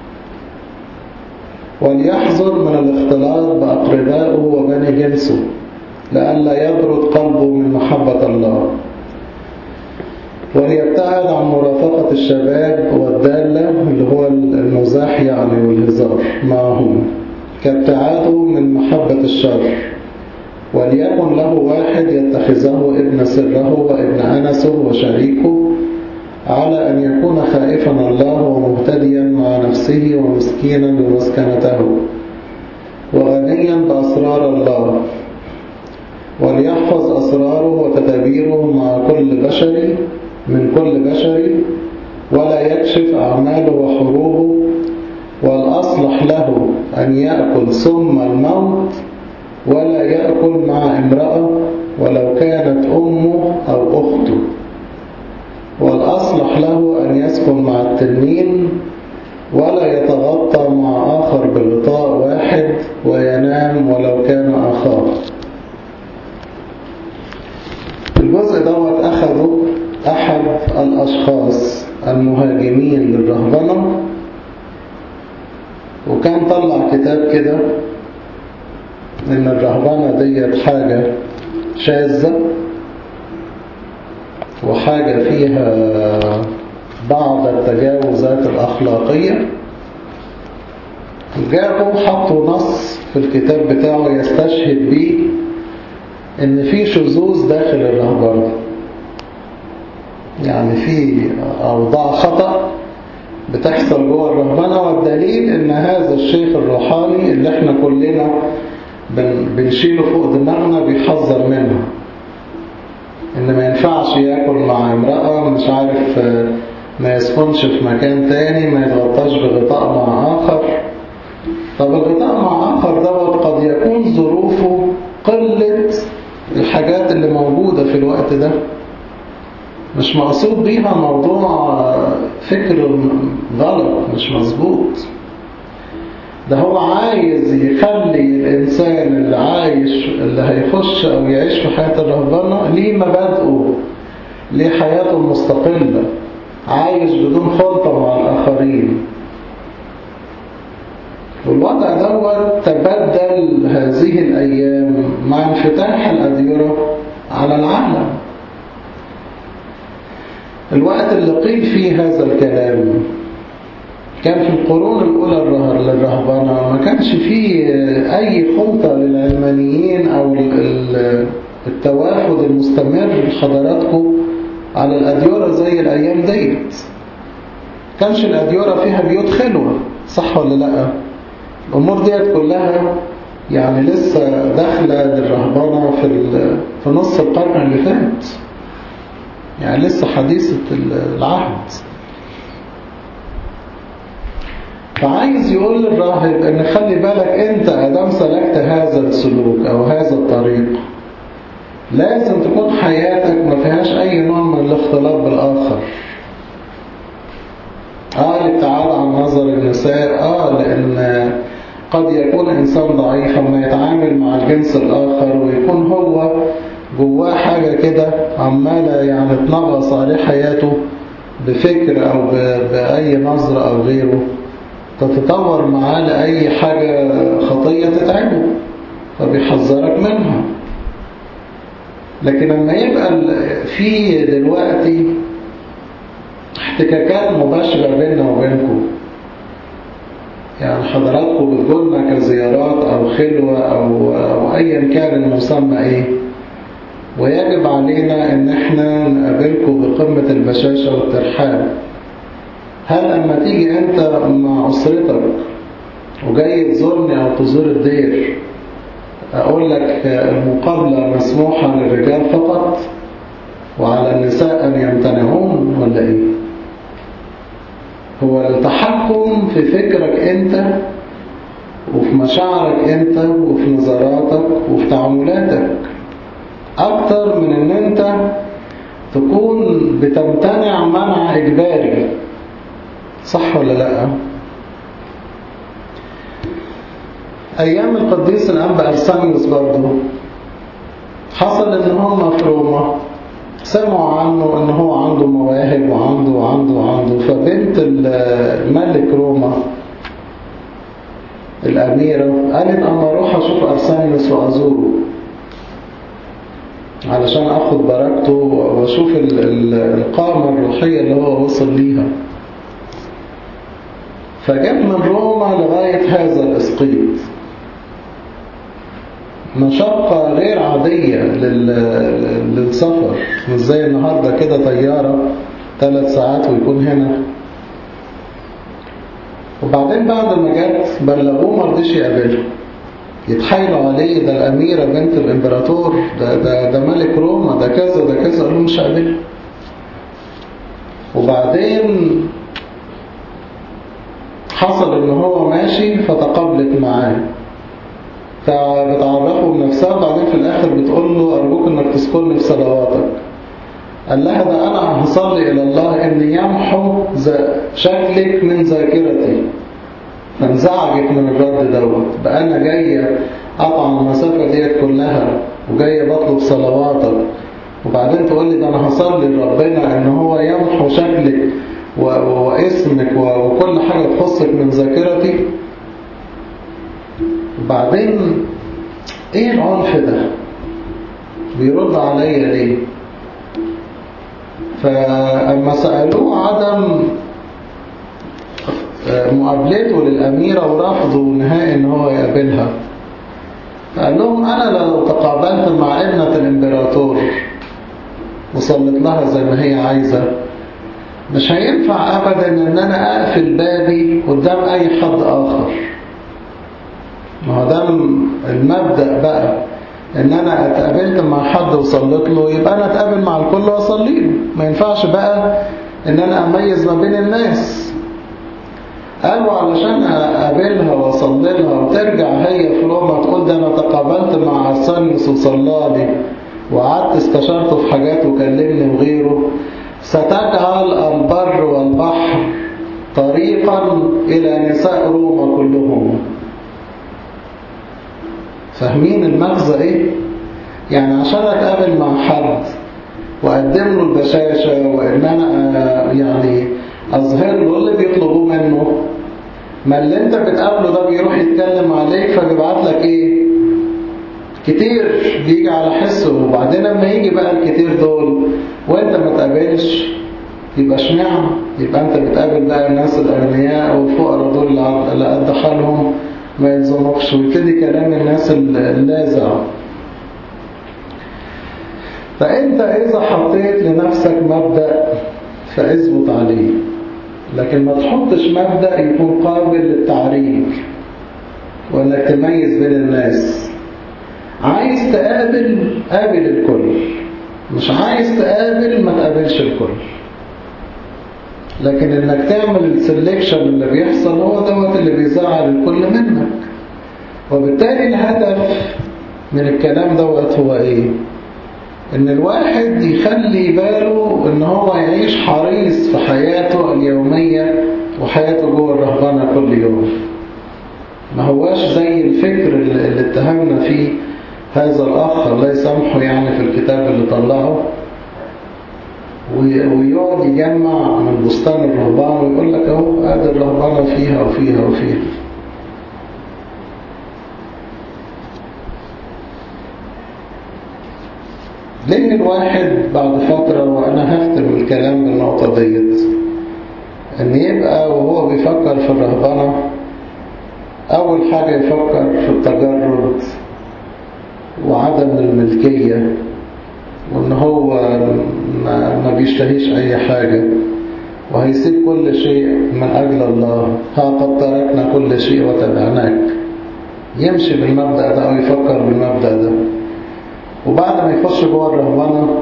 وليحذر من الاختلاط بأقربائه وبني جنسه لئلا يبرد قلبه من محبة الله وليبتعد عن مرافقة الشباب والدالة اللي هو المزاح يعني والهزار معهم كابتعاده من محبة الشر وليكن له واحد يتخذه ابن سره وابن أنسه وشريكه على أن يكون خائفا الله ومهتديا مع نفسه ومسكينا بمسكنته وغنيا بأسرار الله وليحفظ أسراره وتدابيره مع كل بشر من كل بشر ولا يكشف أعماله وحروبه والأصلح له أن يأكل ثم الموت ولا يأكل مع امرأة ولو كانت أمه أو أخته والأصلح له أن يسكن مع التنين ولا يتغطى مع آخر بغطاء واحد وينام ولو كان أخاه الجزء دوت أخذه أحد الأشخاص المهاجمين للرهبنة وكان طلع كتاب كده إن الرهبنة ديت حاجة شاذة وحاجة فيها بعض التجاوزات الأخلاقية جابوا حطوا نص في الكتاب بتاعه يستشهد بيه إن في شذوذ داخل الرهبنة يعني في أوضاع خطأ بتحصل جوه الرهبنة والدليل ان هذا الشيخ الروحاني اللي احنا كلنا بن بنشيله فوق دماغنا بيحذر منها ان ما ينفعش ياكل مع امرأة مش عارف ما يسكنش في مكان تاني ما يتغطاش بغطاء مع آخر طب الغطاء مع آخر دوت قد يكون ظروفه قلة الحاجات اللي موجودة في الوقت ده مش مقصود بيها موضوع فكر غلط مش مظبوط ده هو عايز يخلي الإنسان اللي عايش اللي هيخش أو يعيش في حياة الرهبنة ليه مبادئه ليه حياته المستقلة عايش بدون خلطة مع الآخرين والوضع دوت تبدل هذه الأيام مع انفتاح الأديرة على العالم الوقت اللي قيل فيه هذا الكلام كان في القرون الأولى للرهبنة ما كانش فيه أي خلطة للعلمانيين أو التوافد المستمر لحضراتكم على الأديرة زي الأيام ديت كانش الأديرة فيها بيوت خلوة صح ولا لأ الأمور ديت كلها يعني لسه داخلة للرهبنة في, في نص القرن اللي فات يعني لسه حديثة العهد فعايز يقول للراهب ان خلي بالك انت ادام سلكت هذا السلوك او هذا الطريق لازم تكون حياتك ما فيهاش اي نوع من الاختلاط بالاخر اه الابتعاد عن نظر النساء اه لان قد يكون انسان ضعيف لما يتعامل مع الجنس الاخر ويكون هو جواه حاجة كده عمالة يعني تنغص عليه حياته بفكر أو بأي نظرة أو غيره تتطور معاه لأي حاجة خطية تتعبه فبيحذرك منها لكن لما يبقى في دلوقتي احتكاكات مباشرة بيننا وبينكم يعني حضراتكم بتقولنا كزيارات أو خلوة أو, أو أيا كان المسمى إيه ويجب علينا ان احنا نقابلكم بقمة البشاشة والترحاب هل اما تيجي انت مع اسرتك وجاي تزورني او تزور الدير اقول لك المقابلة مسموحة للرجال فقط وعلى النساء ان يمتنعون ولا ايه هو التحكم في فكرك انت وفي مشاعرك انت وفي نظراتك وفي تعاملاتك أكتر من أن أنت تكون بتمتنع منع إجباري صح ولا لا أيام القديس الأنبا أرسانيوس برضه حصل أن هم في روما سمعوا عنه أن هو عنده مواهب وعنده وعنده وعنده فبنت الملك روما الأميرة قالت أما أروح أشوف أرسانيوس وأزوره علشان أخد بركته وأشوف القامة الروحية اللي هو وصل ليها فجاب من روما لغاية هذا الإسقيط مشقة غير عادية للسفر مش زي النهاردة كده طيارة ثلاث ساعات ويكون هنا وبعدين بعد ما جت بلغوه ما رضيش يقابله يتحايلوا عليه ده الأميرة بنت الإمبراطور ده, ده, ده ملك روما ده كذا ده كذا قالوا مش قابله وبعدين حصل ان هو ماشي فتقابلت معاه فبتعرفه بنفسها وبعدين في الاخر بتقول له ارجوك انك تذكرني في صلواتك قال لها ده انا هصلي الى الله ان يمحو شكلك من ذاكرتي فانزعجت من الرد دوت بقى انا جايه اقطع المسافه ديت كلها وجايه بطلب صلواتك وبعدين تقول لي ده انا هصلي لربنا ان هو يمحو شكلك واسمك وكل حاجة تخصك من ذاكرتي وبعدين ايه العنف ده بيرد عليا ليه فأما سألوه عدم مقابلته للأميرة ورفضوا نهائي ان هو يقابلها قال لهم أنا لو تقابلت مع ابنة الإمبراطور وصلت لها زي ما هي عايزة مش هينفع أبدا أن أنا أقفل بابي قدام أي حد آخر ما هو ده المبدأ بقى ان انا اتقابلت مع حد وصليت له يبقى انا اتقابل مع الكل واصلي له ما ينفعش بقى ان انا اميز ما بين الناس قالوا علشان اقابلها واصلي لها وترجع هي في روما تقول ده انا تقابلت مع ارسانيوس وصلى لي وقعدت استشرته في حاجات وكلمني وغيره ستجعل البر والبحر طريقا إلى نساء روما كلهم فاهمين المغزى ايه؟ يعني عشان اتقابل مع حد واقدم له البشاشة وان انا يعني اظهر له اللي بيطلبوه منه ما اللي انت بتقابله ده بيروح يتكلم عليك فبيبعت لك ايه كتير بيجي على حسه وبعدين لما يجي بقى الكتير دول وانت ما تقابلش يبقى اشمعنى يبقى انت بتقابل بقى الناس الاغنياء والفقراء دول اللي قد حالهم ما يلزمكش ويبتدي كلام الناس اللاذع فانت اذا حطيت لنفسك مبدأ فاثبت عليه لكن ما تحطش مبدأ يكون قابل للتعريج وانك تميز بين الناس عايز تقابل قابل الكل مش عايز تقابل ما تقابلش الكل لكن انك تعمل السلكشن اللي بيحصل هو دوت اللي بيزعل الكل منك وبالتالي الهدف من الكلام دوت هو ايه ان الواحد يخلي باله ان هو يعيش حريص في حياته اليومية وحياته جوه الرهبانة كل يوم ما هواش زي الفكر اللي اتهمنا فيه هذا الأخ الله يسامحه يعني في الكتاب اللي طلعه ويقعد يجمع من بستان الرهبان ويقول لك اهو ادي الرهبانه فيها وفيها وفيها ليه الواحد بعد فترة وأنا هختم الكلام بالنقطة ديت إن يبقى وهو بيفكر في الرهبنة أول حاجة يفكر في التجرد وعدم الملكية وإن هو ما, ما بيشتهيش أي حاجة وهيسيب كل شيء من أجل الله ها قد تركنا كل شيء وتبعناك يمشي بالمبدأ ده أو يفكر بالمبدأ ده وبعد ما يخش جوه الرهبنة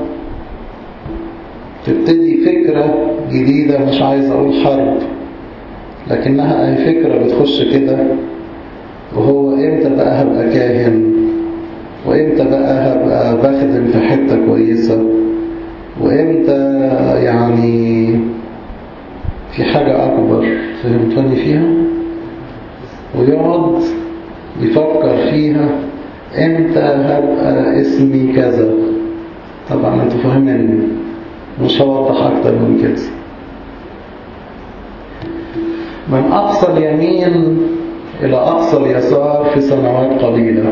تبتدي فكرة جديدة مش عايز أقول حرب لكنها أي فكرة بتخش كده وهو إمتى بقى هبقى كاهن وإمتى بقى هبقى بخدم في حتة كويسة وإمتى يعني في حاجة أكبر فهمتوني فيها ويقعد يفكر فيها امتى هبقى اسمي كذا طبعا انتوا فاهميني مش هوضح اكتر من كده من اقصى اليمين الى اقصى اليسار في سنوات قليلة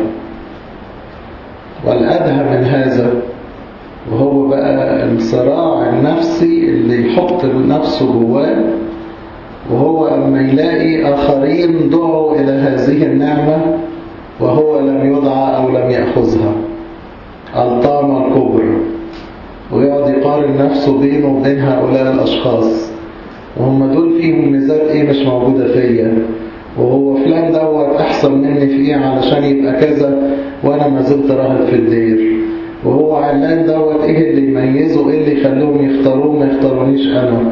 والادهى من هذا وهو بقى الصراع النفسي اللي يحط نفسه جواه وهو اما يلاقي اخرين دعوا الى هذه النعمة وهو لم يدعى أو لم يأخذها الطامة الكبر ويقعد يقارن نفسه بينه وبين هؤلاء الأشخاص وهم دول فيهم ميزات إيه مش موجودة فيا وهو فلان دوت أحسن مني في إيه علشان يبقى كذا وأنا ما زلت راهب في الدير وهو علان دوت إيه اللي يميزه إيه اللي يخليهم يختاروه ما يختارونيش أنا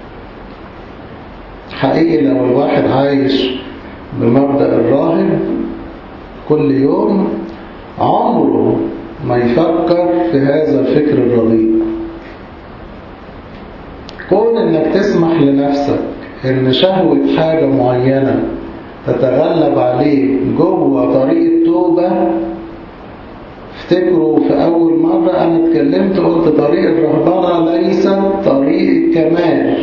حقيقي لو الواحد عايش بمبدأ الراهب كل يوم عمره ما يفكر في هذا الفكر الرديء كون انك تسمح لنفسك ان شهوة حاجة معينة تتغلب عليك جوه طريق توبة افتكروا في اول مرة انا اتكلمت قلت طريق الرهبنة ليست طريق كمال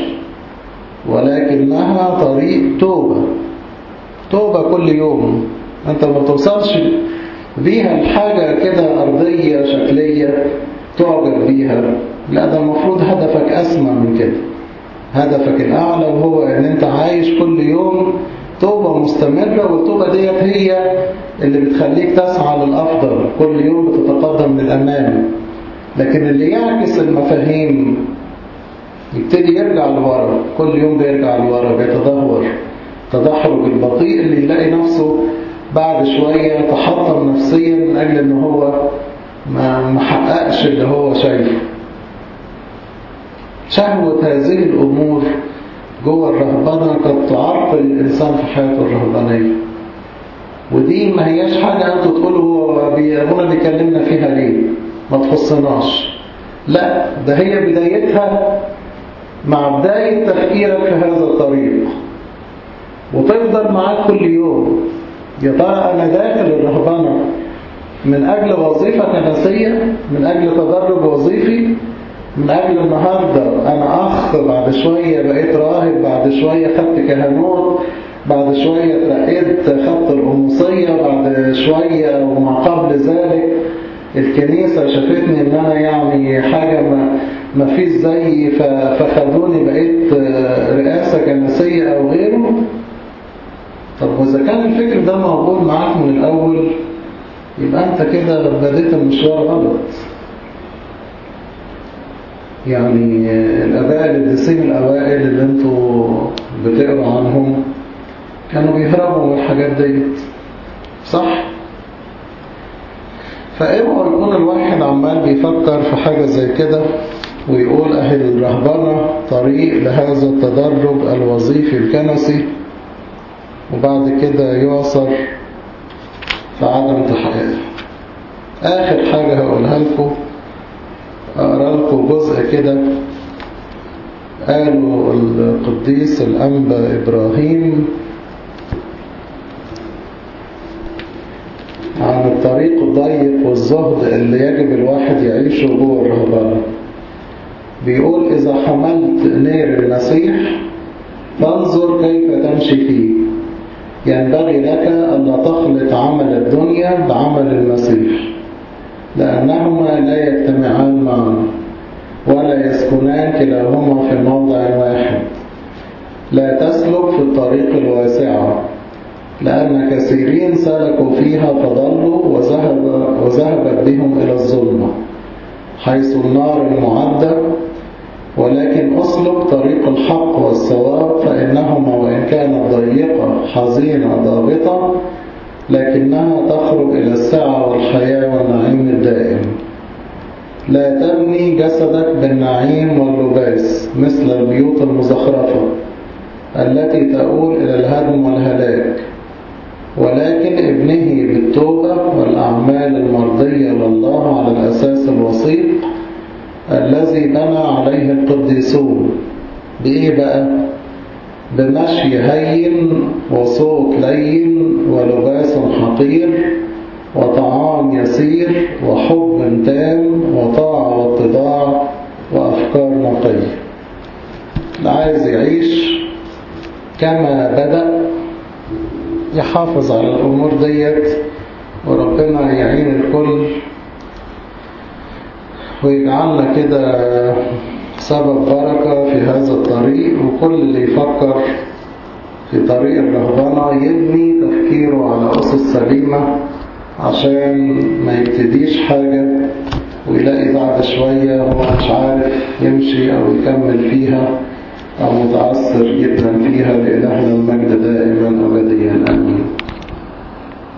ولكنها طريق توبة توبة كل يوم انت ما توصلش بيها لحاجة كده أرضية شكلية تعجب بيها لا ده المفروض هدفك أسمى من كده هدفك الأعلى وهو أن أنت عايش كل يوم توبة مستمرة والتوبة ديت هي اللي بتخليك تسعى للأفضل كل يوم بتتقدم للأمام لكن اللي يعكس المفاهيم يبتدي يرجع لورا كل يوم بيرجع لورا بيتدهور تدحرج البطيء اللي يلاقي نفسه بعد شوية تحطم نفسيا من أجل أنه هو ما محققش اللي هو شايفه شهوة هذه الأمور جوه الرهبنة قد تعرقل الإنسان في حياته الرهبانية ودي ما هياش حاجة أنتوا تقولوا هو أبونا بيكلمنا فيها ليه ما تخصناش لا ده هي بدايتها مع بداية تفكيرك في هذا الطريق وتفضل معاك كل يوم يا ترى أنا داخل الرهبنة من أجل وظيفة كنسية من أجل تدرج وظيفي من أجل النهاردة أنا أخ بعد شوية بقيت راهب بعد شوية خدت كهنوت بعد شوية اترقيت خدت القمصية بعد شوية وما قبل ذلك الكنيسة شافتني ان انا يعني حاجة ما, ما فيش زيي فخدوني بقيت رئاسة كنسية او غيره طب واذا كان الفكر ده موجود معاك من الاول يبقى انت كده بديت المشوار غلط يعني الاباء القديسين الاوائل اللي انتوا بتقروا عنهم كانوا بيهربوا من الحاجات ديت صح؟ فاوعى يكون الواحد عمال بيفكر في حاجة زي كده ويقول أهل الرهبنة طريق لهذا التدرج الوظيفي الكنسي وبعد كده يعصر في عدم تحقيقه آخر حاجة هقولها لكم أقرأ لكم جزء كده قالوا القديس الأنبا إبراهيم عن الطريق الضيق والزهد اللي يجب الواحد يعيشه جوه الرهبنة بيقول إذا حملت نير المسيح فانظر كيف تمشي فيه ينبغي لك ألا تخلط عمل الدنيا بعمل المسيح لأنهما لا يجتمعان معا ولا يسكنان كلاهما في موضع واحد لا تسلك في الطريق الواسعة لأن كثيرين سلكوا فيها فضلوا وذهب وذهبت بهم إلى الظلمة حيث النار المعدة ولكن أسلك طريق الحق والصواب فإنهما وإن كانت ضيقة حزينة ضابطة لكنها تخرج إلى السعة والحياة والنعيم الدائم لا تبني جسدك بالنعيم واللباس مثل البيوت المزخرفة التي تؤول إلى الهدم والهلاك ولكن ابنه بالتوبة والأعمال المرضية لله على الأساس الوسيط الذي بنى عليه القديسون بإيه بقى؟ بمشي هين وصوت لين ولباس حقير وطعام يسير وحب تام وطاعة واتضاع وأفكار نقية اللي عايز يعيش كما بدأ يحافظ على الأمور ديت وربنا يعين الكل ويجعلنا كده سبب بركة في هذا الطريق وكل اللي يفكر في طريق الرهبنة يبني تفكيره على أسس سليمة عشان ما يبتديش حاجة ويلاقي بعد شوية هو مش عارف يمشي أو يكمل فيها أو متعثر جدا فيها لإلهنا المجد دائما